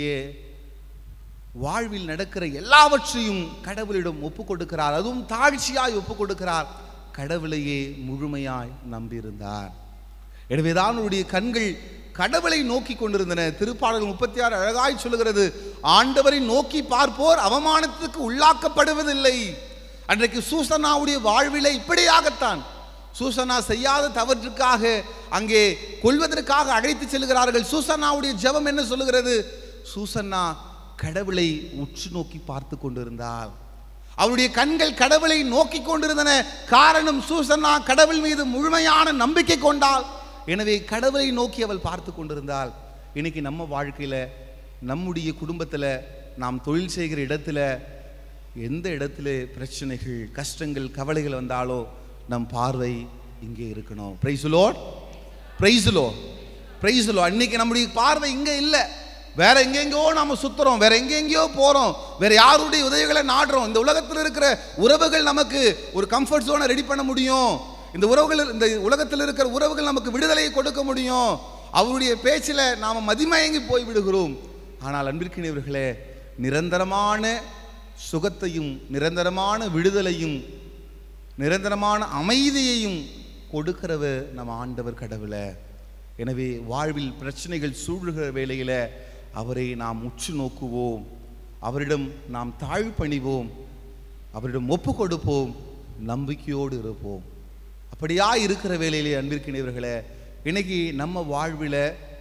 வாழ்வில் நடக்கிற எல்லாவற்றையும் கடவுளிடம் ஒப்பு கொடுக்கிறார் அதுவும் தாழ்ச்சியாய் ஒப்பு கொடுக்கிறார் கடவுளையே முழுமையாய் நம்பியிருந்தார் எனவேதான் அவருடைய கண்கள் கடவுளை நோக்கி கொண்டிருந்தன திருப்பாடல் முப்பத்தி ஆறு அழகாய் சொல்லுகிறது ஆண்டவரை நோக்கி பார்ப்போர் அவமானத்துக்கு உள்ளாக்கப்படுவதில்லை அன்றைக்கு சூசனாவுடைய வாழ்விலே இப்படியாகத்தான் சூசனா செய்யாத தவற்றுக்காக அங்கே கொள்வதற்காக அழைத்து செல்கிறார்கள் சூசனாவுடைய ஜெபம் என்ன சொல்லுகிறது சூசன்னா கடவுளை உற்று நோக்கி பார்த்து கொண்டிருந்தார் அவருடைய கண்கள் கடவுளை நோக்கி கொண்டிருந்தன காரணம் சூசன்னா கடவுள் மீது முழுமையான நம்பிக்கை கொண்டாள் எனவே கடவுளை நோக்கி அவள் பார்த்து கொண்டிருந்தாள் இன்னைக்கு நம்ம வாழ்க்கையில நம்முடைய குடும்பத்துல நாம் தொழில் செய்கிற இடத்துல எந்த இடத்துல பிரச்சனைகள் கஷ்டங்கள் கவலைகள் வந்தாலோ நம் பார்வை இங்கே இருக்கணும் பிரைசுலோ பிரைசுலோ பிரைசுலோ அன்னைக்கு நம்முடைய பார்வை இங்க இல்லை வேற எங்கெங்கோ நாம சுத்துறோம் வேற எங்கெங்கேயோ போறோம் வேற யாருடைய உதவிகளை நாடுறோம் இந்த உலகத்தில் இருக்கிற உறவுகள் நமக்கு ஒரு கம்ஃபர்ட் ஜோனை ரெடி பண்ண முடியும் இந்த உறவுகள் இந்த உலகத்தில் இருக்கிற உறவுகள் நமக்கு விடுதலையை கொடுக்க முடியும் அவருடைய பேச்சில் நாம மதிமயங்கி போய் விடுகிறோம் ஆனால் அன்பிற்கினியவர்களே நிரந்தரமான சுகத்தையும் நிரந்தரமான விடுதலையும் நிரந்தரமான அமைதியையும் கொடுக்கிறவர் நம் ஆண்டவர் கடவுளை எனவே வாழ்வில் பிரச்சனைகள் சூழ்கிற வேளையில அவரை நாம் உற்று நோக்குவோம் அவரிடம் நாம் தாழ்பணிவோம் அவரிடம் ஒப்பு கொடுப்போம் நம்பிக்கையோடு இருப்போம் அப்படியா இருக்கிற வேளையிலே அன்பிற்கினவர்களே இன்னைக்கு நம்ம வாழ்வில்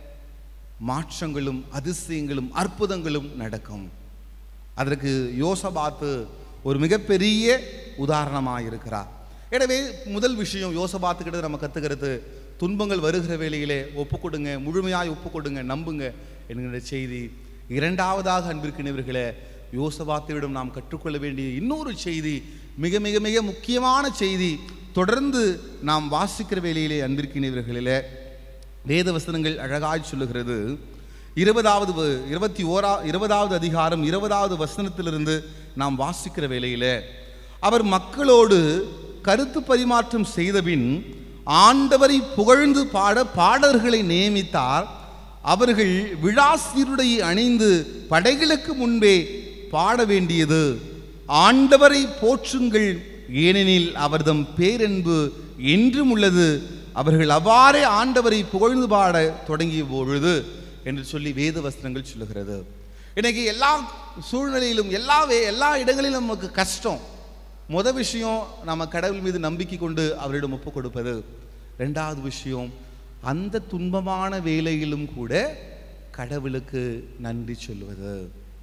மாற்றங்களும் அதிசயங்களும் அற்புதங்களும் நடக்கும் அதற்கு யோசபாத்து ஒரு மிகப்பெரிய உதாரணமாக இருக்கிறார் எனவே முதல் விஷயம் யோசபாத்துக்கிட்ட நம்ம கற்றுக்கிறது துன்பங்கள் வருகிற வேளையிலே ஒப்பு கொடுங்க முழுமையாய் ஒப்பு கொடுங்க நம்புங்க என்கிற செய்தி இரண்டாவதாக அன்பிற்கினவர்களே யோசபாத்தையிடம் நாம் கற்றுக்கொள்ள வேண்டிய இன்னொரு செய்தி மிக மிக மிக முக்கியமான செய்தி தொடர்ந்து நாம் வாசிக்கிற வேளையிலே அன்பிற்கினவர்களிலே வேத வசனங்கள் அழகாய் சொல்லுகிறது இருபதாவது வ- இருபத்தி ஓரா இருபதாவது அதிகாரம் இருபதாவது வசனத்திலிருந்து நாம் வாசிக்கிற வேளையில அவர் மக்களோடு கருத்து பரிமாற்றம் செய்தபின் ஆண்டவரை புகழ்ந்து பாட பாடல்களை நியமித்தார் அவர்கள் விழா சீருடை அணிந்து படைகளுக்கு முன்பே பாட வேண்டியது ஆண்டவரை போற்றுங்கள் ஏனெனில் அவர்தம் பேரன்பு என்றும் உள்ளது அவர்கள் அவ்வாறே ஆண்டவரை புகழ்ந்து பாட தொடங்கிய பொழுது என்று சொல்லி வேத வஸ்திரங்கள் சொல்லுகிறது இன்னைக்கு எல்லா சூழ்நிலையிலும் எல்லா வே எல்லா இடங்களிலும் நமக்கு கஷ்டம் முத விஷயம் நம்ம கடவுள் மீது நம்பிக்கை கொண்டு அவரிடம் ஒப்பு கொடுப்பது ரெண்டாவது விஷயம் அந்த துன்பமான வேலையிலும் கூட கடவுளுக்கு நன்றி சொல்லுவது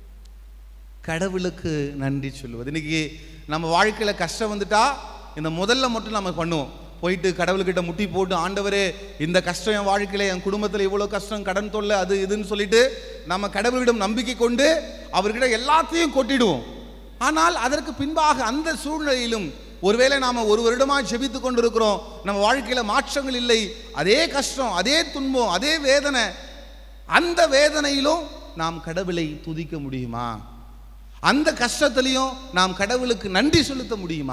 கடவுளுக்கு நன்றி சொல்லுவது இன்னைக்கு நம்ம வாழ்க்கையில கஷ்டம் வந்துட்டா இந்த முதல்ல மட்டும் நம்ம பண்ணுவோம் போயிட்டு கடவுள்கிட்ட முட்டி போட்டு ஆண்டவரே இந்த கஷ்டம் என் வாழ்க்கையில என் குடும்பத்தில் இவ்வளோ கஷ்டம் கடன் தொல்லை அது இதுன்னு சொல்லிட்டு நம்ம கடவுளிடம் நம்பிக்கை கொண்டு அவர்கிட்ட எல்லாத்தையும் கொட்டிடுவோம் ஆனால் அதற்கு பின்பாக அந்த சூழ்நிலையிலும் ஒருவேளை நாம ஒரு வருடமா ஜெபித்து கொண்டிருக்கிறோம் நம்ம வாழ்க்கையில மாற்றங்கள் இல்லை அதே கஷ்டம் அதே துன்பம் அதே வேதனை அந்த வேதனையிலும் நாம் கடவுளை துதிக்க முடியுமா அந்த கஷ்டத்திலையும் நாம் கடவுளுக்கு நன்றி செலுத்த முடியுமா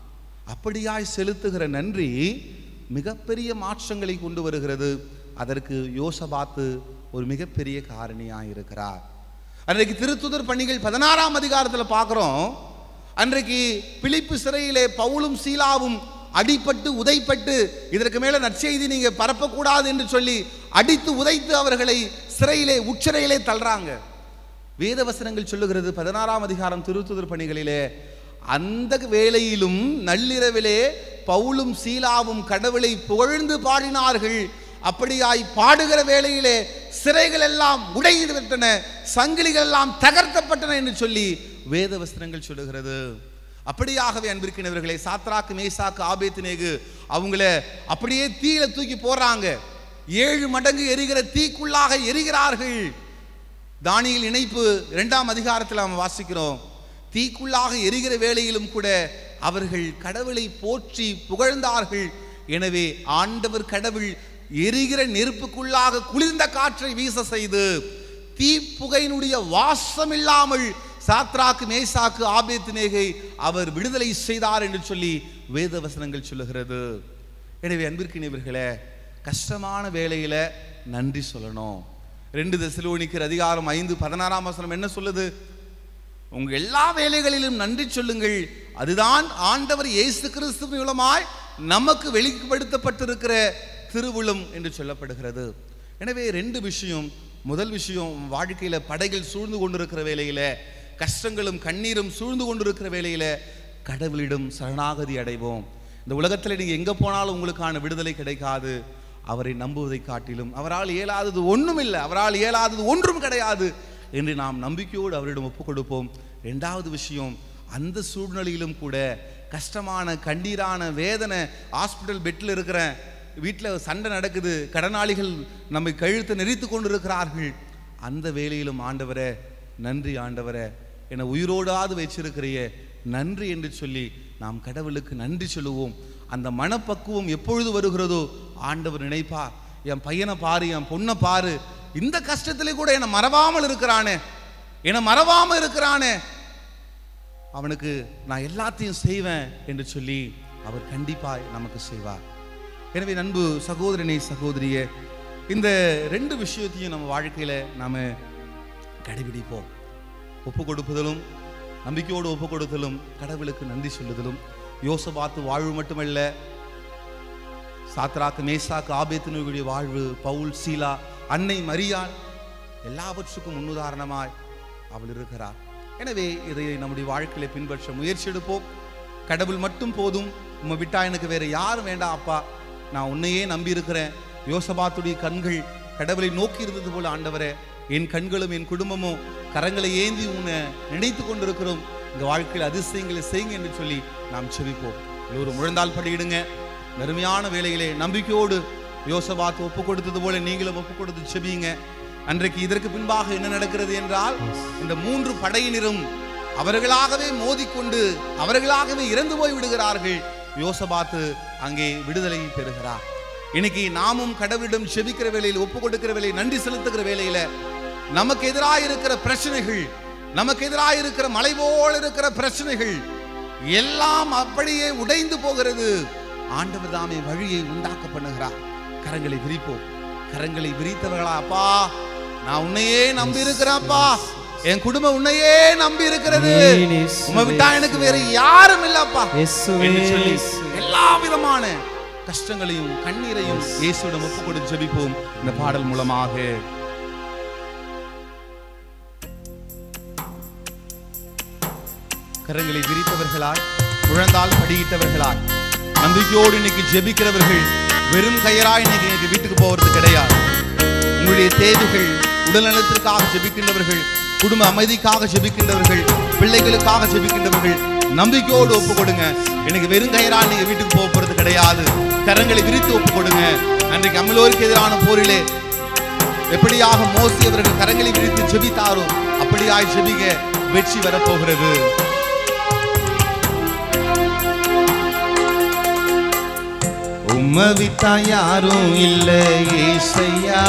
அப்படியாய் செலுத்துகிற நன்றி மிகப்பெரிய மாற்றங்களை கொண்டு வருகிறது அதற்கு யோசபாத்து ஒரு மிகப்பெரிய காரணியாக இருக்கிறார் அன்றைக்கு திருத்துதர் பணிகள் பதினாறாம் அதிகாரத்தில் பார்க்குறோம் அன்றைக்கு பிலிப்பு சிறையிலே பவுலும் சீலாவும் அடிபட்டு உதைப்பட்டு இதற்கு மேல நற்செய்தி நீங்க பரப்பக்கூடாது என்று சொல்லி அடித்து உதைத்து அவர்களை சிறையிலே உச்சரையிலே தள்ளுறாங்க வேதவசனங்கள் சொல்லுகிறது பதினாறாம் அதிகாரம் திருத்துதர் பணிகளிலே அந்த வேளையிலும் நள்ளிரவிலே பவுலும் சீலாவும் கடவுளை புகழ்ந்து பாடினார்கள் அப்படியாய் பாடுகிற வேளையிலே சிறைகள் எல்லாம் உடைந்து விட்டன சங்கிலிகள் எல்லாம் தகர்த்தப்பட்டன என்று சொல்லி வேத வஸ்திரங்கள் சொல்லுகிறது அப்படியாகவே அன்பிருக்கிறவர்களே சாத்ராக்கு மேசாக்கு ஆபேத்நேகு அவங்கள அப்படியே தீயில தூக்கி போடுறாங்க ஏழு மடங்கு எரிகிற தீக்குள்ளாக எரிகிறார்கள் தானியல் இணைப்பு இரண்டாம் அதிகாரத்தில் நாம் வாசிக்கிறோம் தீக்குள்ளாக எரிகிற வேளையிலும் கூட அவர்கள் கடவுளை போற்றி புகழ்ந்தார்கள் எனவே ஆண்டவர் கடவுள் எரிகிற நெருப்புக்குள்ளாக குளிர்ந்த காற்றை வீச செய்து தீப்புகையினுடைய வாசம் இல்லாமல் சாத்ராக்கு மேசாக்கு ஆபேத்நேகை அவர் விடுதலை செய்தார் என்று சொல்லி வேத வசனங்கள் சொல்லுகிறது எனவே அன்பிற்கினியவர்களே கஷ்டமான வேளையில நன்றி சொல்லணும் ரெண்டு தெசலோனிக்கர் அதிகாரம் ஐந்து பதினாறாம் வசனம் என்ன சொல்லுது உங்க எல்லா வேலைகளிலும் நன்றி சொல்லுங்கள் அதுதான் ஆண்டவர் இயேசு கிறிஸ்து மூலமாய் நமக்கு வெளிப்படுத்தப்பட்டிருக்கிற திருவுளம் என்று சொல்லப்படுகிறது எனவே ரெண்டு விஷயம் முதல் விஷயம் உன் வாழ்க்கையில படைகள் சூழ்ந்து கொண்டிருக்கிற வேளையில கஷ்டங்களும் கண்ணீரும் சூழ்ந்து கொண்டிருக்கிற வேளையில கடவுளிடம் சரணாகதி அடைவோம் இந்த உலகத்தில் நீங்க எங்க போனாலும் உங்களுக்கான விடுதலை கிடைக்காது அவரை நம்புவதை காட்டிலும் அவரால் இயலாதது ஒன்றும் இல்லை அவரால் இயலாதது ஒன்றும் கிடையாது என்று நாம் நம்பிக்கையோடு அவரிடம் ஒப்புக் கொடுப்போம் இரண்டாவது விஷயம் அந்த சூழ்நிலையிலும் கூட கஷ்டமான கண்ணீரான வேதனை ஹாஸ்பிட்டல் பெட்டில் இருக்கிறேன் வீட்டில் சண்டை நடக்குது கடனாளிகள் நம்மை கழுத்தை நெறித்து கொண்டு இருக்கிறார்கள் அந்த வேலையிலும் ஆண்டவரே நன்றி ஆண்டவரே என்னை உயிரோடாது வச்சிருக்கிறையே நன்றி என்று சொல்லி நாம் கடவுளுக்கு நன்றி சொல்லுவோம் அந்த மனப்பக்குவம் எப்பொழுது வருகிறதோ ஆண்டவர் நினைப்பார் என் பையனை பாரு என் பொண்ணை பாரு இந்த கஷ்டத்திலே கூட என்னை மறவாமல் இருக்கிறானே என்னை மறவாமல் இருக்கிறானே அவனுக்கு நான் எல்லாத்தையும் செய்வேன் என்று சொல்லி அவர் கண்டிப்பாய் நமக்கு செய்வார் எனவே நண்பு சகோதரனே சகோதரியே இந்த ரெண்டு விஷயத்தையும் நம்ம வாழ்க்கையில நாம கடைபிடிப்போம் ஒப்பு கொடுப்பதிலும் நம்பிக்கையோடு ஒப்பு கொடுத்தலும் கடவுளுக்கு நன்றி சொல்லுதலும் யோசபாத்து வாழ்வு மட்டுமல்ல சாத்ராக்கு மேசாக்கு ஆபேத்தினுடைய வாழ்வு பவுல் சீலா அன்னை மரியாள் எல்லாவற்றுக்கும் முன்னுதாரணமாய் அவள் இருக்கிறார் எனவே இதை நம்முடைய வாழ்க்கையில பின்பற்ற முயற்சி எடுப்போம் கடவுள் மட்டும் போதும் உம்மை விட்டா எனக்கு வேற யாரும் வேண்டாம் அப்பா நான் உன்னையே நம்பி இருக்கிறேன் யோசபாத்துடைய கண்கள் கடவுளை நோக்கி இருந்தது போல ஆண்டவரே என் கண்களும் என் குடும்பமும் கரங்களை ஏந்தி உன்னை நினைத்து கொண்டிருக்கிறோம் இந்த வாழ்க்கையில் அதிசயங்களை செய்யுங்க என்று சொல்லி நாம் செபிப்போம் எல்லோரும் முழந்தால் படியிடுங்க நெருமையான வேலையிலே நம்பிக்கையோடு யோசபாத்து ஒப்பு கொடுத்தது போல நீங்களும் ஒப்பு கொடுத்து செபியுங்க அன்றைக்கு இதற்கு பின்பாக என்ன நடக்கிறது என்றால் இந்த மூன்று படையினரும் அவர்களாகவே மோதிக்கொண்டு அவர்களாகவே இறந்து போய் விடுகிறார்கள் யோசபாத்து அங்கே விடுதலை பெறுகிறார் இன்னைக்கு நாமும் கடவுளிடம் செபிக்கிற வேலையில் ஒப்பு கொடுக்கிற வேலையில் நன்றி செலுத்துகிற வேலையில நமக்கு எதிராக இருக்கிற பிரச்சனைகள் நமக்கு எதிராக இருக்கிற மலை போல் இருக்கிற பிரச்சனைகள் எல்லாம் அப்படியே உடைந்து போகிறது ஆண்டவர் தாமே வழியை உண்டாக்க பண்ணுகிறார் கரங்களை விரிப்போம் கரங்களை விரித்தவர்களா அப்பா நான் உன்னையே நம்பி இருக்கிறேன்ப்பா என் குடும்பம் உன்னையே நம்பி இருக்கிறது ஆமென் இயேசுவே. உம்மை விட்டா எனக்கு வேற யாரும் இல்லப்பா இயேசுவே, என்று சொல்லி இயேசுவே. எல்லா விதமான கஷ்டங்களையும் கண்ணீரையும் இயேசுவிடம் ஒப்பு கொடுத்து ஜெபிப்போம் இந்த பாடல் மூலமாக கரங்களை விரித்தவர்களாய் குழந்தால் படியிட்டவர்களாய் நம்பிக்கையோடு இன்னைக்கு ஜெபிக்கிறவர்கள் வெறும் கயராய் இன்னைக்கு எங்க வீட்டுக்கு போவது கிடையாது உங்களுடைய தேவைகள் உடல்நலத்திற்காக ஜெபிக்கின்றவர்கள் குடும்ப அமைதிக்காக ஜெபிக்கின்றவர்கள் பிள்ளைகளுக்காக ஜெபிக்கின்றவர்கள் நம்பிக்கையோடு ஒப்பு கொடுங்க எனக்கு வெறும் கயிறா நீங்க வீட்டுக்கு போக போறது கிடையாது கரங்களை விரித்து ஒப்பு கொடுங்க அன்றைக்கு அமலோருக்கு எதிரான போரிலே எப்படியாக மோசி அவர்கள் கரங்களை விரித்து ஜெபித்தாரோ அப்படியாய் ஜெபிக்க வெற்றி வரப்போகிறது உம்மை விட்டா யாரும் இல்ல ஏசையா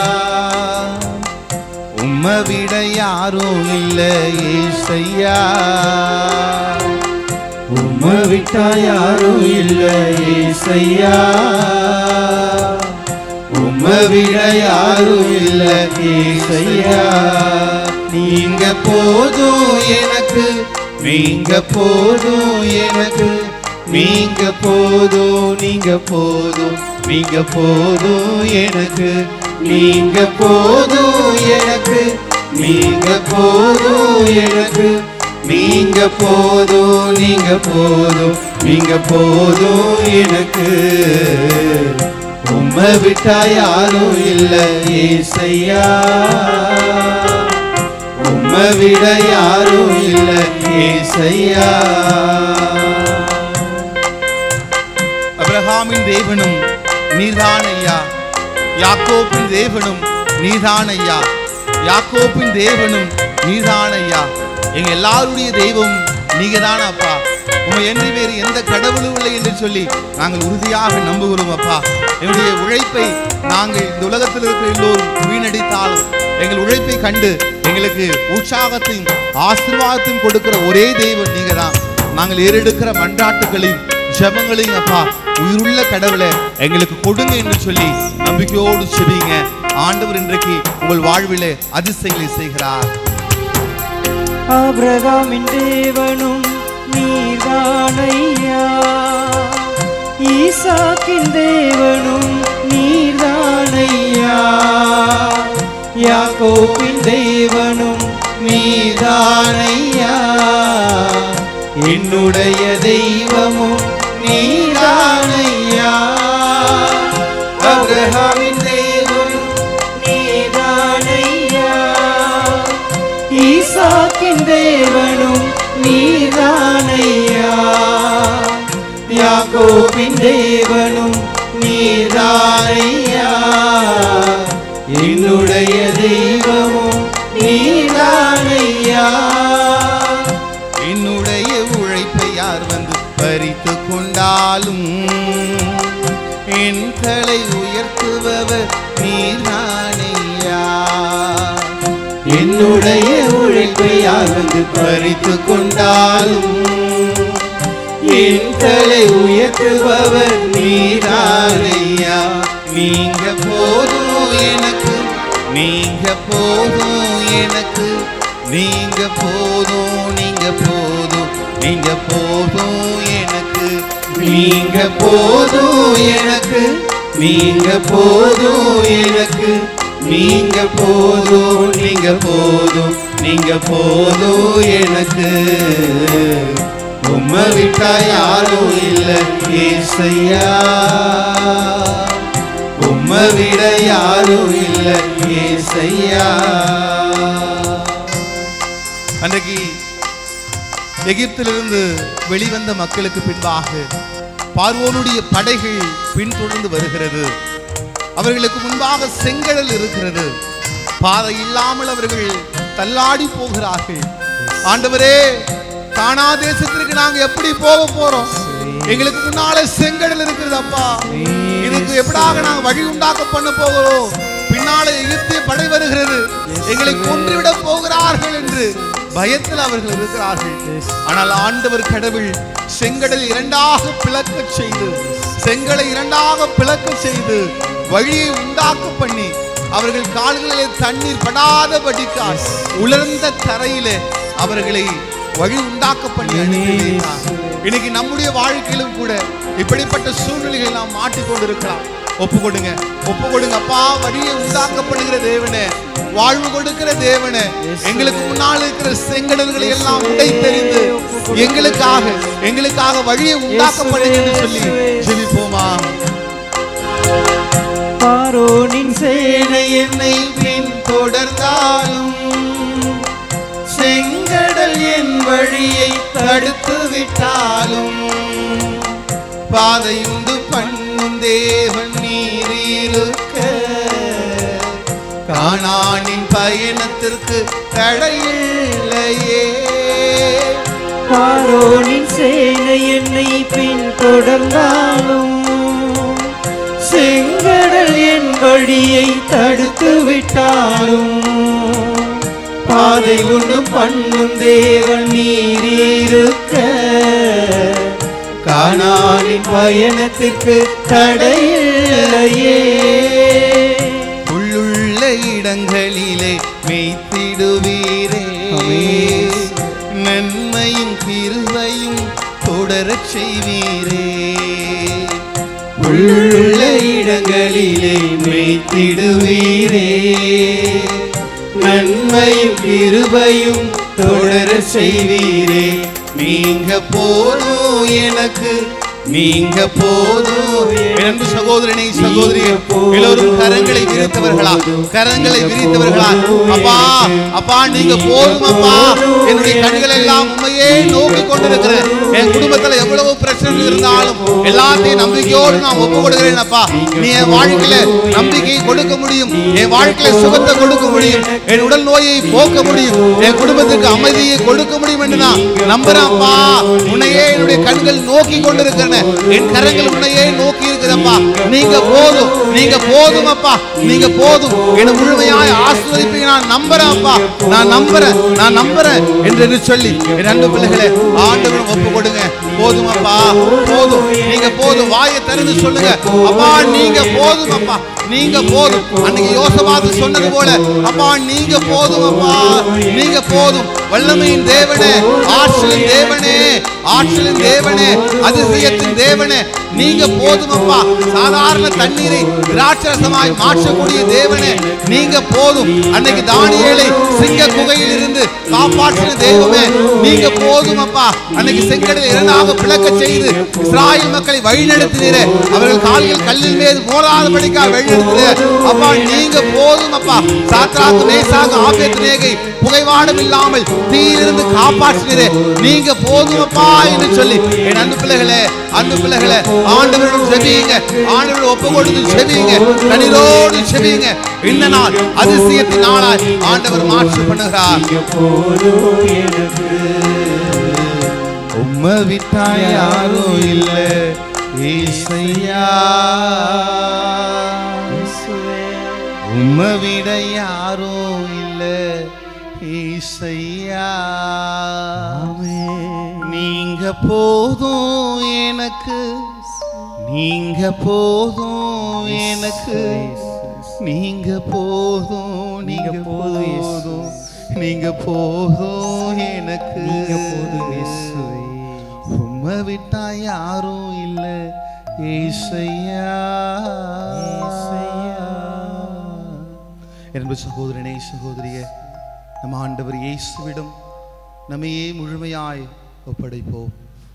உம்மை விட யாரும் இல்ல ஏசையா உம்மை விட்டா யாரும் இல்ல ஏசையா உம்மை விட யாரும் இல்ல ஏசையா நீங்க போதும் எனக்கு நீங்க போதும் எனக்கு நீங்க போதும் நீங்க போதும் நீங்க போதும் எனக்கு நீங்க போதும் எனக்கு நீங்க போதும் எனக்கு நீங்க போதும் நீங்க போதும் நீங்க போதும் எனக்கு உம்மை விட்டா யாரும் இல்ல ஏசையா உம்மை விட யாரும் இல்ல ஏசையா அபிரகாமின் தேவனும் நீர்தான் ஐயா யாக்கோப்பின் தேவனும் நீர்தான் ஐயா யாக்கோப்பின் தேவனும் நீர்தான் ஐயா எங்க எல்லாருடைய தெய்வம் நீங்க அப்பா உமை என்று வேறு எந்த கடவுளும் இல்லை என்று சொல்லி நாங்கள் உறுதியாக நம்புகிறோம் அப்பா எங்களுடைய உழைப்பை நாங்கள் இந்த உலகத்தில் இருக்கிற எல்லோரும் வீணடித்தாலும் எங்கள் உழைப்பை கண்டு எங்களுக்கு உற்சாகத்தையும் ஆசீர்வாதத்தையும் கொடுக்கிற ஒரே தெய்வம் நீங்க தான் நாங்கள் ஏறெடுக்கிற மன்றாட்டுகளையும் ஜெபங்களையும் அப்பா உயிருள்ள கடவுளை எங்களுக்கு கொடுங்க என்று சொல்லி நம்பிக்கையோடு செபிங்க ஆண்டவர் இன்றைக்கு உங்கள் வாழ்விலே அதிசயங்களை செய்கிறார் ஆபிரகாமின் தேவனும் நீர்தானையா ஈசாக்கின் தேவனும் நீர்தானையா யாக்கோப்பின் தேவனும் நீர்தானையா என்னுடைய தெய்வமும் நீர்தானையா ஆபிரகாமின் தேவனும் நீர்தானையா ஈசாக்கின் தேவனும் நீதான் யாக்கோபின் தேவனும் நீதானையா என்னுடைய தெய்வமும் நீதானையா என்னுடைய உழைப்பை யார் வந்து பறித்து கொண்டாலும் என் தலை உயர்த்துபவர் நீர்நானையா என்னுடைய உழைப்பை யார் வந்து பறித்து கொண்டாலும் என் தலை உயர்த்துபவர் நீதானையா நீங்க போதும் எனக்கு நீங்க போதும் எனக்கு நீங்க போதும் நீங்க போதும் நீங்க போதும் எனக்கு நீங்க போதும் எனக்கு நீங்க போதும் எனக்கு நீங்க போதும் நீங்க போதும் நீங்க போதும் எனக்கு உம்மை விட்டா யாரும் இல்லை ஏசையா உம்மை விட யாரும் இல்லை ஏசையா அன்றைக்கு எகிப்திலிருந்து வெளிவந்த மக்களுக்கு பின்பாக பார்வோனுடைய படைகள் பின்தொடர்ந்து வருகிறது அவர்களுக்கு முன்பாக செங்கடல் இருக்கிறது பாதை இல்லாமல் அவர்கள் தள்ளாடி போகிறார்கள் ஆண்டவரே கானா தேசத்திற்கு நாங்க எப்படி போக போறோம் எங்களுக்கு முன்னால செங்கடல் இருக்கிறது அப்பா இதுக்கு எப்படாக நாங்க வழி உண்டாக்க பண்ண போகிறோம் பின்னால எகிப்திய படை வருகிறது எங்களை கொன்றுவிட போகிறார்கள் என்று பயத்தில் அவர்கள் இருக்கிறார்கள் ஆனால் ஆண்டவர் கடவுள் செங்கடல் இரண்டாக பிளக்கச் செய்து செங்கலை இரண்டாக பிளக்கச் செய்து வழியை உண்டாக்க பண்ணி அவர்கள் கால்களிலே தண்ணீர் படாதபடிக்கால் உலர்ந்த தரையிலே அவர்களை வழி உண்டாக்க பண்ணி அனுப்பி வைத்தார். இன்னைக்கு நம்முடைய வாழ்க்கையிலும் கூட இப்படிப்பட்ட சூழ்நிலைகளை நாம் மாட்டிக்கொண்டிருக்கலாம் ஒப்பு கொடுங்க ஒப்பு கொடுங்க அப்பா வழியை உண்டாக்கப்படுகிற தேவனே வாழ்வு கொடுக்கிற தேவனே எங்களுக்கு முன்னால் இருக்கிற செங்கடல்களை எல்லாம் உடை தெரிந்து எங்களுக்காக எங்களுக்காக வழியை உண்டாக்கப்படுங்க என்று சொல்லி ஜெபிப்போமா பாரோனின் சேனை என்னை பின் தொடர்ந்தாலும் செங்கடல் என் வழியை தடுத்து விட்டாலும் பாதை உண்டு பண்ணும் தேவன் நீரிருக்க காணானின் பயணத்திற்கு தடையில்லையே பாரோனின் சேனை என்னை பின் தொடர்ந்தாலும் செங்கடல் என் வழியை தடுத்து விட்டாலும் பாதை உண்டு பண்ணும் தேவன் நீரிருக்க காணானின் பயணத்திற்கு தடையில்லையே உள்ளுள்ள இடங்களிலே மெய்த்திடுவீரே ஆமென். நன்மையும் கிருபையும் தொடரச் செய்வீரே உள்ள இடங்களிலே மெய்த்திடுவீரே நன்மையும் கிருபையும் தொடர செய்வீரே நீங்க போதும் எனக்கு நீங்க போதும் என் அன்பு சகோதரனை சகோதரியே எல்லோரும் கரங்களை விரித்தவர்களா கரங்களை விரித்தவர்களா அப்பா அப்பா நீங்க போதும் அப்பா என்னுடைய கண்கள் எல்லாம் உண்மையே நோக்கி கொண்டிருக்கிறேன் என் குடும்பத்துல எவ்வளவு பிரச்சனை இருந்தாலும் எல்லாத்தையும் நம்பிக்கையோடு நான் ஒப்பு கொடுக்கிறேன் அப்பா நீ என் வாழ்க்கையில நம்பிக்கையை கொடுக்க முடியும் என் வாழ்க்கையில சுகத்தை கொடுக்க முடியும் என் உடல் நோயை போக்க முடியும் என் குடும்பத்துக்கு அமைதியை கொடுக்க முடியும் என்று நான் நம்புறேன் அப்பா உன்னையே என்னுடைய கண்கள் நோக்கி கொண்டிருக்கிறேன் என் கரங்கள் உன்னையே நோக்கி இருக்குதப்பா நீங்க போதும் நீங்க போதும் அப்பா நீங்க போதும் என்னை முழுமையாய் ஆசீர்வதிப்பீங்க நான் நம்புறேன் அப்பா நான் நம்புறேன் நான் நம்புறேன் என்று சொல்லி என் அன்பு பிள்ளைகளே ஆண்டவரும் ஒப்பு கொடுங்க போதும் அப்பா போதும் நீங்க போதும் வாயை திறந்து சொல்லுங்க அப்பா நீங்க போதும் அப்பா நீங்க போதும் அன்னைக்கு யோசபாத்து சொன்னது போல அப்பா நீங்க போதும் அப்பா நீங்க போதும் வல்லமையின் தேவனே ஆற்றலின் தேவனே ஆற்றலின் தேவனே அதிசயத்தின் தேவனே நீங்க போதும் அப்பா சாதாரண தண்ணீரை திராட்சரசமாய் மாற்றக்கூடிய தேவனே நீங்க போதும் அன்னைக்கு தானியேலை சிங்க குகையில் இருந்து காப்பாற்றின தெய்வமே நீங்க போதும் அப்பா அன்னைக்கு செங்கடலை இரண்டாக பிளக்க செய்து இஸ்ராயல் மக்களை வழிநடத்தினீரே அவர்கள் கால்கள் கல்லில் மீது போராதபடிக்காக வழிநடத்தினீர் அப்பா நீங்க போதும் அப்பா சாத்ராக்கு மேசாக ஆபேத்நேகை புகைவாடம் இல்லாமல் தீயிலிருந்து காப்பாற்றினீரே நீங்க போதும் அப்பா என்று சொல்லி என் அன்பு பிள்ளைகளே அன்பு பிள்ளைகளே ஆண்டவரிடம் செபியுங்க ஆண்டவரிடம் ஒப்பு கொடுத்து செபியுங்க கண்ணீரோடு செபியுங்க இந்த நாள் அதிசயத்தின் நாளாய் ஆண்டவர் மாற்று பண்ணுகிறார் நீங்க போதும் எனக்கு உம்மை விட்டா யாரும் இல்ல ஏசையா உம்மை விட யாரும் இல்ல ஏசையா நீங்க போதும் எனக்கு நீங்க போதும் எனக்கு நீங்க போதும் நீங்க போதும் நீங்க போதும் எனக்கு நீங்க போதும் இயேசுவே. உம்மை விட்டா யாரும் இல்ல ஏசையா என்பது சகோதரனே சகோதரியே நம்ம ஆண்டவர் இயேசுவிடம் நம்மையே முழுமையாய் ஒப்படைப்போம்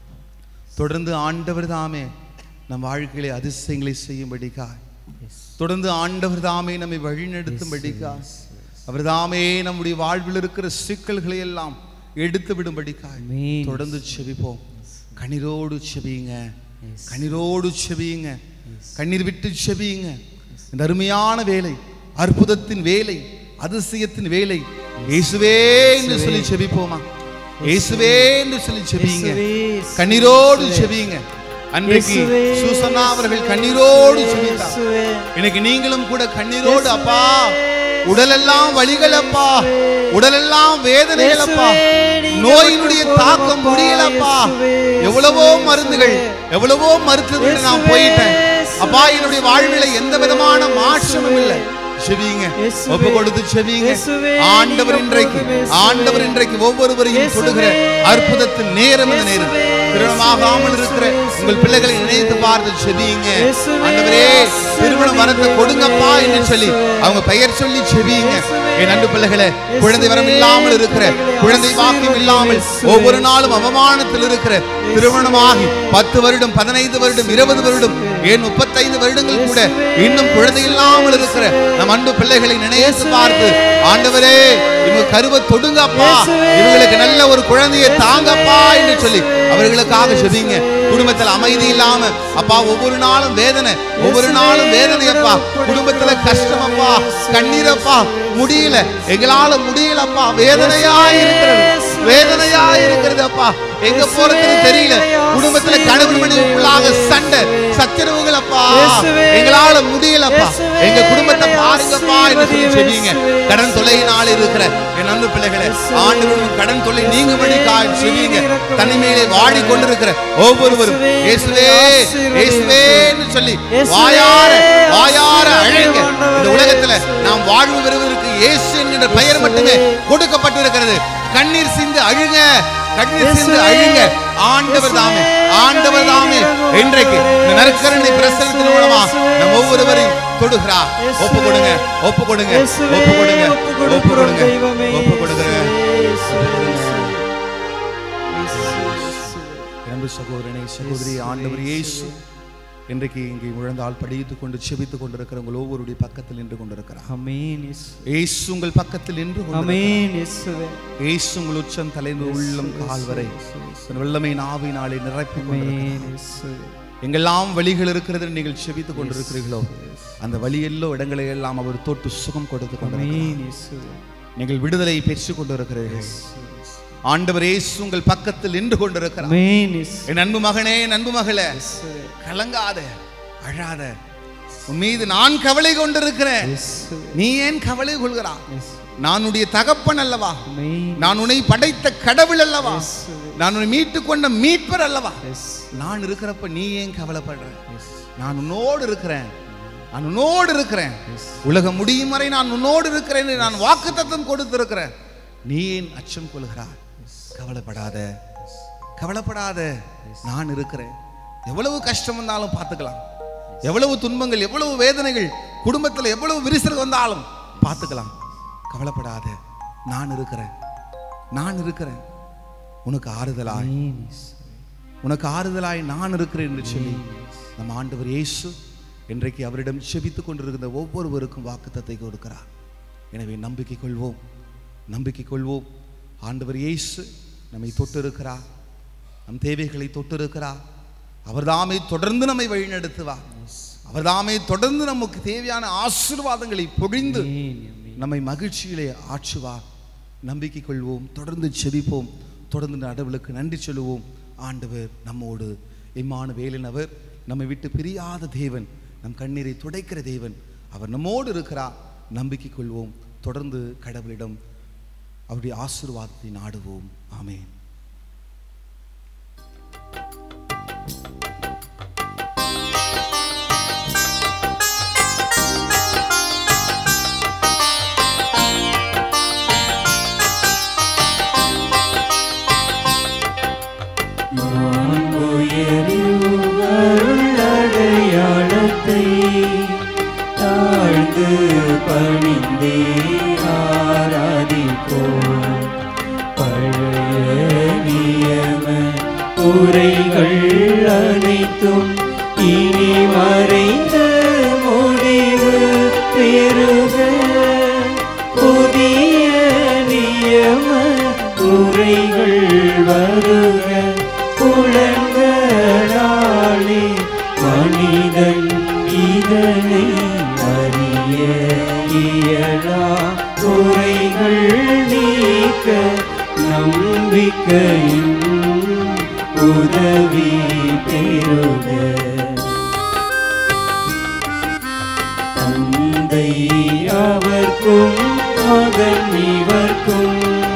தொடர்ந்து ஆண்டவர் தாமே நம் வாழ்க்கையிலே அதிசயங்களை செய்யும்படிக்காய் தொடர்ந்து ஆண்டவர் தாமே நம்மை வழிநடத்தும்படிக்காய் அவர் தாமே நம்முடைய வாழ்வில் இருக்கிற சிக்கல்களை எல்லாம் எடுத்து விடும்படிக்காய் Amen. தொடர்ந்து செபிப்போம் கண்ணீரோடு செபியுங்க கண்ணீரோடு செபியுங்க கண்ணீர் விட்டு செபியுங்க இந்த அருமையான வேலை அற்புதத்தின் வேலை அதிசயத்தின் வேலை இயேசுவே என்று சொல்லி செபிப்போமா இயேசுவே என்று சொல்லி செபியுங்க இயேசுவே, கண்ணீரோடு செபியுங்க அன்றைக்கு இயேசுவே, சூசன்னா அவர்கள் கண்ணீரோடு செபித்தார் இயேசுவே. இன்னைக்கு நீங்களும் கூட கண்ணீரோடு அப்பா உடலெல்லாம் வலிகள் அப்பா உடலெல்லாம் வேதனைகள் அப்பா நோயினுடைய தாக்கம் முடியலப்பா எவ்வளவோ மருந்துகள் எவ்வளவோ மருத்துவர்கள் நான் போயிட்டேன் அப்பா என்னுடைய வாழ்வில எந்த விதமான மாற்றமும் இல்லை செவிங்க இயேசுவே. ஒப்பு கொடுத்து செவிங்க இயேசுவே, ஆண்டவர் நீங்க இன்றைக்கு போதும் இயேசுவே. ஆண்டவர் இன்றைக்கு ஒவ்வொருவரையும் இயேசுவே. தொடுகிற அற்புதத்தின் நேரம் இந்த நேரம் இயேசுவே. திருமணமாகாமல் இருக்கிற இயேசுவே. உங்கள் பிள்ளைகளை நினைத்து பார்த்து செவிங்க இயேசுவே. ஆண்டவரே திருமணம் வரத்தை கொடுங்கப்பா என்று சொல்லி அவங்க பெயர் சொல்லி செவியுங்க என் அன்பு பிள்ளைகளே குழந்தை வரம் இல்லாமல் இருக்கிற குழந்தை வாக்கியம் இல்லாமல் ஒவ்வொரு நாளும் அவமானத்தில் இருக்கிற திருமணமாகி பத்து வருடம் பதினைந்து வருடம் இருபது வருடம் ஏன் முப்பத்தைந்து வருடங்கள் கூட இன்னும் குழந்தை இல்லாமல் இருக்கிற நம் அன்பு பிள்ளைகளை நினைத்து பார்த்து ஆண்டவரே இவங்க கருவை தொடுங்கப்பா இவங்களுக்கு நல்ல ஒரு குழந்தையை தாங்கப்பா என்று சொல்லி அவர்களுக்காக செபிங்க குடும்பத்தில் அமைதி இல்லாம அப்பா ஒவ்வொரு நாளும் வேதனை ஒவ்வொரு நாளும் வேதனை அப்பா குடும்பத்துல கஷ்டம் அப்பா கண்ணீரப்பா முடியல எங்களால முடியலப்பா வேதனையா இருக்கிறது வேதனையா இருக்கிறது அப்பா எங்க போறதுன்னு தெரியல குடும்பத்துல கணவன் மனைவிக்குள்ளாக சண்டை சச்சரவுகள் அப்பா இயேசுவே. எங்களால முடியலப்பா இயேசுவே. எங்க குடும்பத்தை பாருங்கப்பா என்று சொல்லி இயேசுவே. செபிங்க கடன் தொல்லையினால் இருக்கிற என் அன்பு பிள்ளைகளை ஆண்டவரும் கடன் தொல்லை நீங்கும்படி காய் செவியுங்க தனிமையிலே வாடி கொண்டிருக்கிற ஒவ்வொருவரும் இயேசுவே இயேசுவேன்னு சொல்லி வாயார வாயார அழைங்க இந்த உலகத்துல நாம் வாழ்வு பெறுவதற்கு இயேசு என்கின்ற பெயர் மட்டுமே கொடுக்கப்பட்டிருக்கிறது கண்ணீர் சிந்து அழுங்க கண்ணீர் சிந்து அழுங்க ஆண்டவர் தாமே ஆண்டவர் தாமே இன்றைக்கு இந்த நற்கரணை பிரசனத்தின் மூலமா நம் ஒவ்வொருவரையும் தொடுகிறார் ஒப்பு கொடுங்க ஒப்பு கொடுங்க ஒப்பு கொடுங்க ஒப்பு கொடுங்க ஒப்பு கொடுங்க அன்பு சகோதரனே சகோதரி ஆண்டவர் இயேசு இன்றைக்கு இங்கே முழந்தால் படித்துக் கொண்டு செபித்துக் கொண்டிருக்கிற உங்கள் ஒவ்வொருடைய பக்கத்தில் நின்று கொண்டிருக்கிறார் அமேன் இயேசு. இயேசு உங்கள் பக்கத்தில் நின்று கொண்டிருக்கிறார். அமேன் இயேசுவே. இயேசு உங்கள் உச்சம் தலைந்து உள்ளம் கால் வரை தன் வெள்ளமை நாவினாலே நிரப்பி கொண்டிருக்கிறார். அமேன் இயேசுவே. எங்கெல்லாம் வழிகள் இருக்கிறது என்று நீங்கள் செபித்துக் கொண்டிருக்கிறீர்களோ அந்த வழியெல்லோ இடங்களை எல்லாம் அவர் தொட்டு சுகம் கொடுத்து கொண்டிருக்கிறார் அமேன் இயேசுவே. நீங்கள் விடுதலை பெற்றுக் கொண்டிருக்கிறீர்கள் ஆண்டவர் இயேசு உங்கள் பக்கத்தில் நின்று கொண்டிருக்கிறார் அமேன் இயேசு. என் அன்பு மகனே என் அன்பு மகளே இயேசுவே. கலங்காத அழாத உன் மீது நான் கவலை கொண்டிருக்கிறேன் இயேசுவே. நீ ஏன் கவலை கொள்கிறாய் இயேசு. நான் உன்னுடைய தகப்பன் அல்லவா அமேன் நான் உன்னை படைத்த கடவுள் அல்லவா இயேசுவே. நான் உன்னை மீட்டு கொண்ட மீட்பர் அல்லவா இயேசு. நான் இருக்கிறப்ப நீ ஏன் கவலைப்படுற நான் உன்னோடு இருக்கிறேன் நான் உன்னோடு இருக்கிறேன் உலகம் முடியும் வரை நான் உன்னோடு இருக்கிறேன் என்று நான் வாக்குத்தத்தம் கொடுத்திருக்கிறேன் நீ ஏன் அச்சம் கொள்கிறாய் கவலைப்படாத கவலைப்படாத நான் இருக்கிறேன் எவ்வளவு கஷ்டம் வந்தாலும் பார்த்துக்கலாம் எவ்வளவு துன்பங்கள் எவ்வளவு வேதனைகள் குடும்பத்தில் எவ்வளவு விரிசல் வந்தாலும் பார்த்துக்கலாம் கவலைப்படாத நான் இருக்கிறேன் நான் இருக்கிறேன் உனக்கு ஆறுதலாய் உனக்கு ஆறுதலாய் நான் இருக்கிறேன் என்று சொல்லி நம்ம ஆண்டவர் இயேசு இன்றைக்கு அவரிடம் செபித்துக் கொண்டிருக்கிற ஒவ்வொருவருக்கும் வாக்குத்தத்தை கொடுக்கிறார் எனவே நம்பிக்கை கொள்வோம் நம்பிக்கை கொள்வோம் ஆண்டவர் இயேசு நம்மை தொட்டிருக்கிறார் நம் தேவைகளை தொட்டிருக்கிறார் அவர்தாமே தொடர்ந்து நம்மை வழிநடத்துவார் அவர்தாமே தொடர்ந்து நமக்கு தேவையான ஆசீர்வாதங்களை பொழிந்து நம்மை மகிழ்ச்சியிலே ஆற்றுவார் நம்பிக்கை கொள்வோம் தொடர்ந்து செபிப்போம் தொடர்ந்து நடவுளுக்கு நன்றி சொல்லுவோம் ஆண்டவர் நம்மோடு இம்மான வேலினவர் நம்மை விட்டு பிரியாத தேவன் நம் கண்ணீரை துடைக்கிற தேவன் அவர் நம்மோடு இருக்கிறார் நம்பிக்கை கொள்வோம் தொடர்ந்து கடவுளிடம் அவருடைய ஆசீர்வாதத்தை நாடுவோம் ஆமென் அடையாளத்தை தாழ்ந்து பணிந்தே ஆராதிப்போம் பழைய நியம உரைகள் அனைத்தும் இனி மறைந்த முடிவு பெறுக புதிய நியம உரைகள் வருக புலன்களாலே மனிதன் இதனை அறிய இயலா குறைகள் நீக்க நம்பிக்கையும் உதவி பெறுக தந்தை அவர்க்கும் மகன் இவர்க்கும்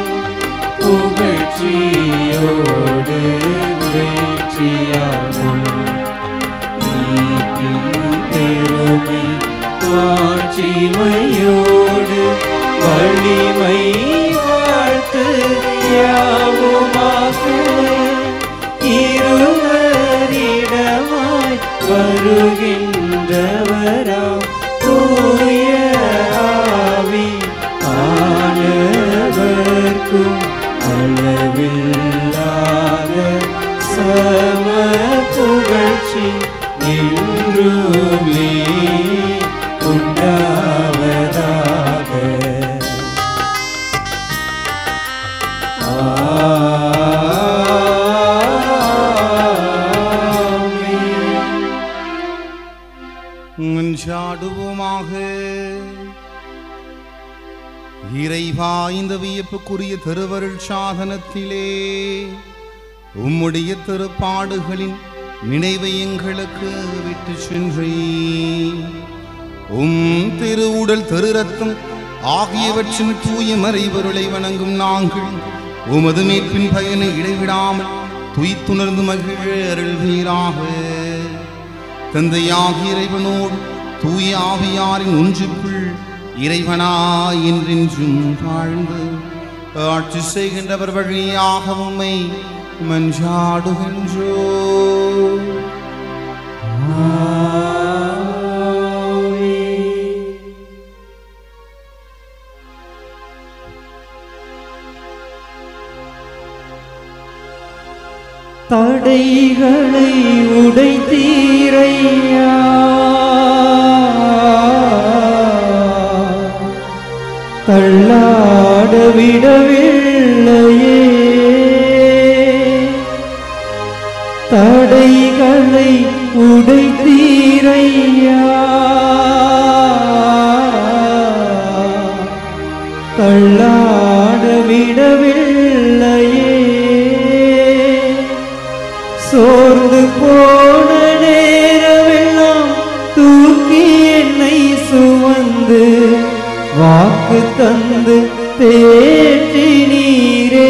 புகழ்ச்சியோடு வெற்றியாகும் நீதின் பெருமை காட்சிமையோடு வலிமை வாழ்த்து யாவுமாக இருவரிடமாய் வருகின்றவராம் தூய ஆவி ஆனவர்க்கும் அளவில்லாத சம புகழ்ச்சி என்றுமே உண்டாவதாக ஆமென். மன்றாடுவோமாக இறைவா இந்த வியப்புக்குரிய திருவருள் சாதனத்திலே உம்முடைய திருப்பாடுகளின் நினைவை எங்களுக்கு விட்டு சென்றே உம் திருவுடல் திரு ரத்தம் ஆகியவற்றின் தூய மறைபொருளை வணங்கும் நாங்கள் உமது மீட்பின் பயனை இடைவிடாமல் துய்த்துணர்ந்து மகிழ அருள்வீராக தந்தையாகிய இறைவனோடு தூய ஆவியாரின் ஒன்றுக்குள் இறைவனாய் என்றென்றும் வாழ்ந்து ஆட்சி செய்கின்றவர் வழியாக உம்மை மன்றாடுகின்றோ தடைகளை உடைத்தீரையா தள்ளாட விடவில்லையே தடைகளை உடைத்தீரையா தள்ளாட விடவில்லையே சோர்ந்து போன நேரமெல்லாம் தூக்கி என்னை சுமந்து வாக்கு தந்து தேற்றி நீரே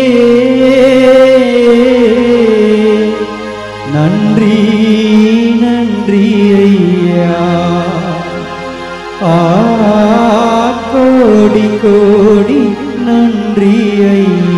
நன்றி நன்றி ஐயா ஆ கோடி கோடி நன்றி ஐயா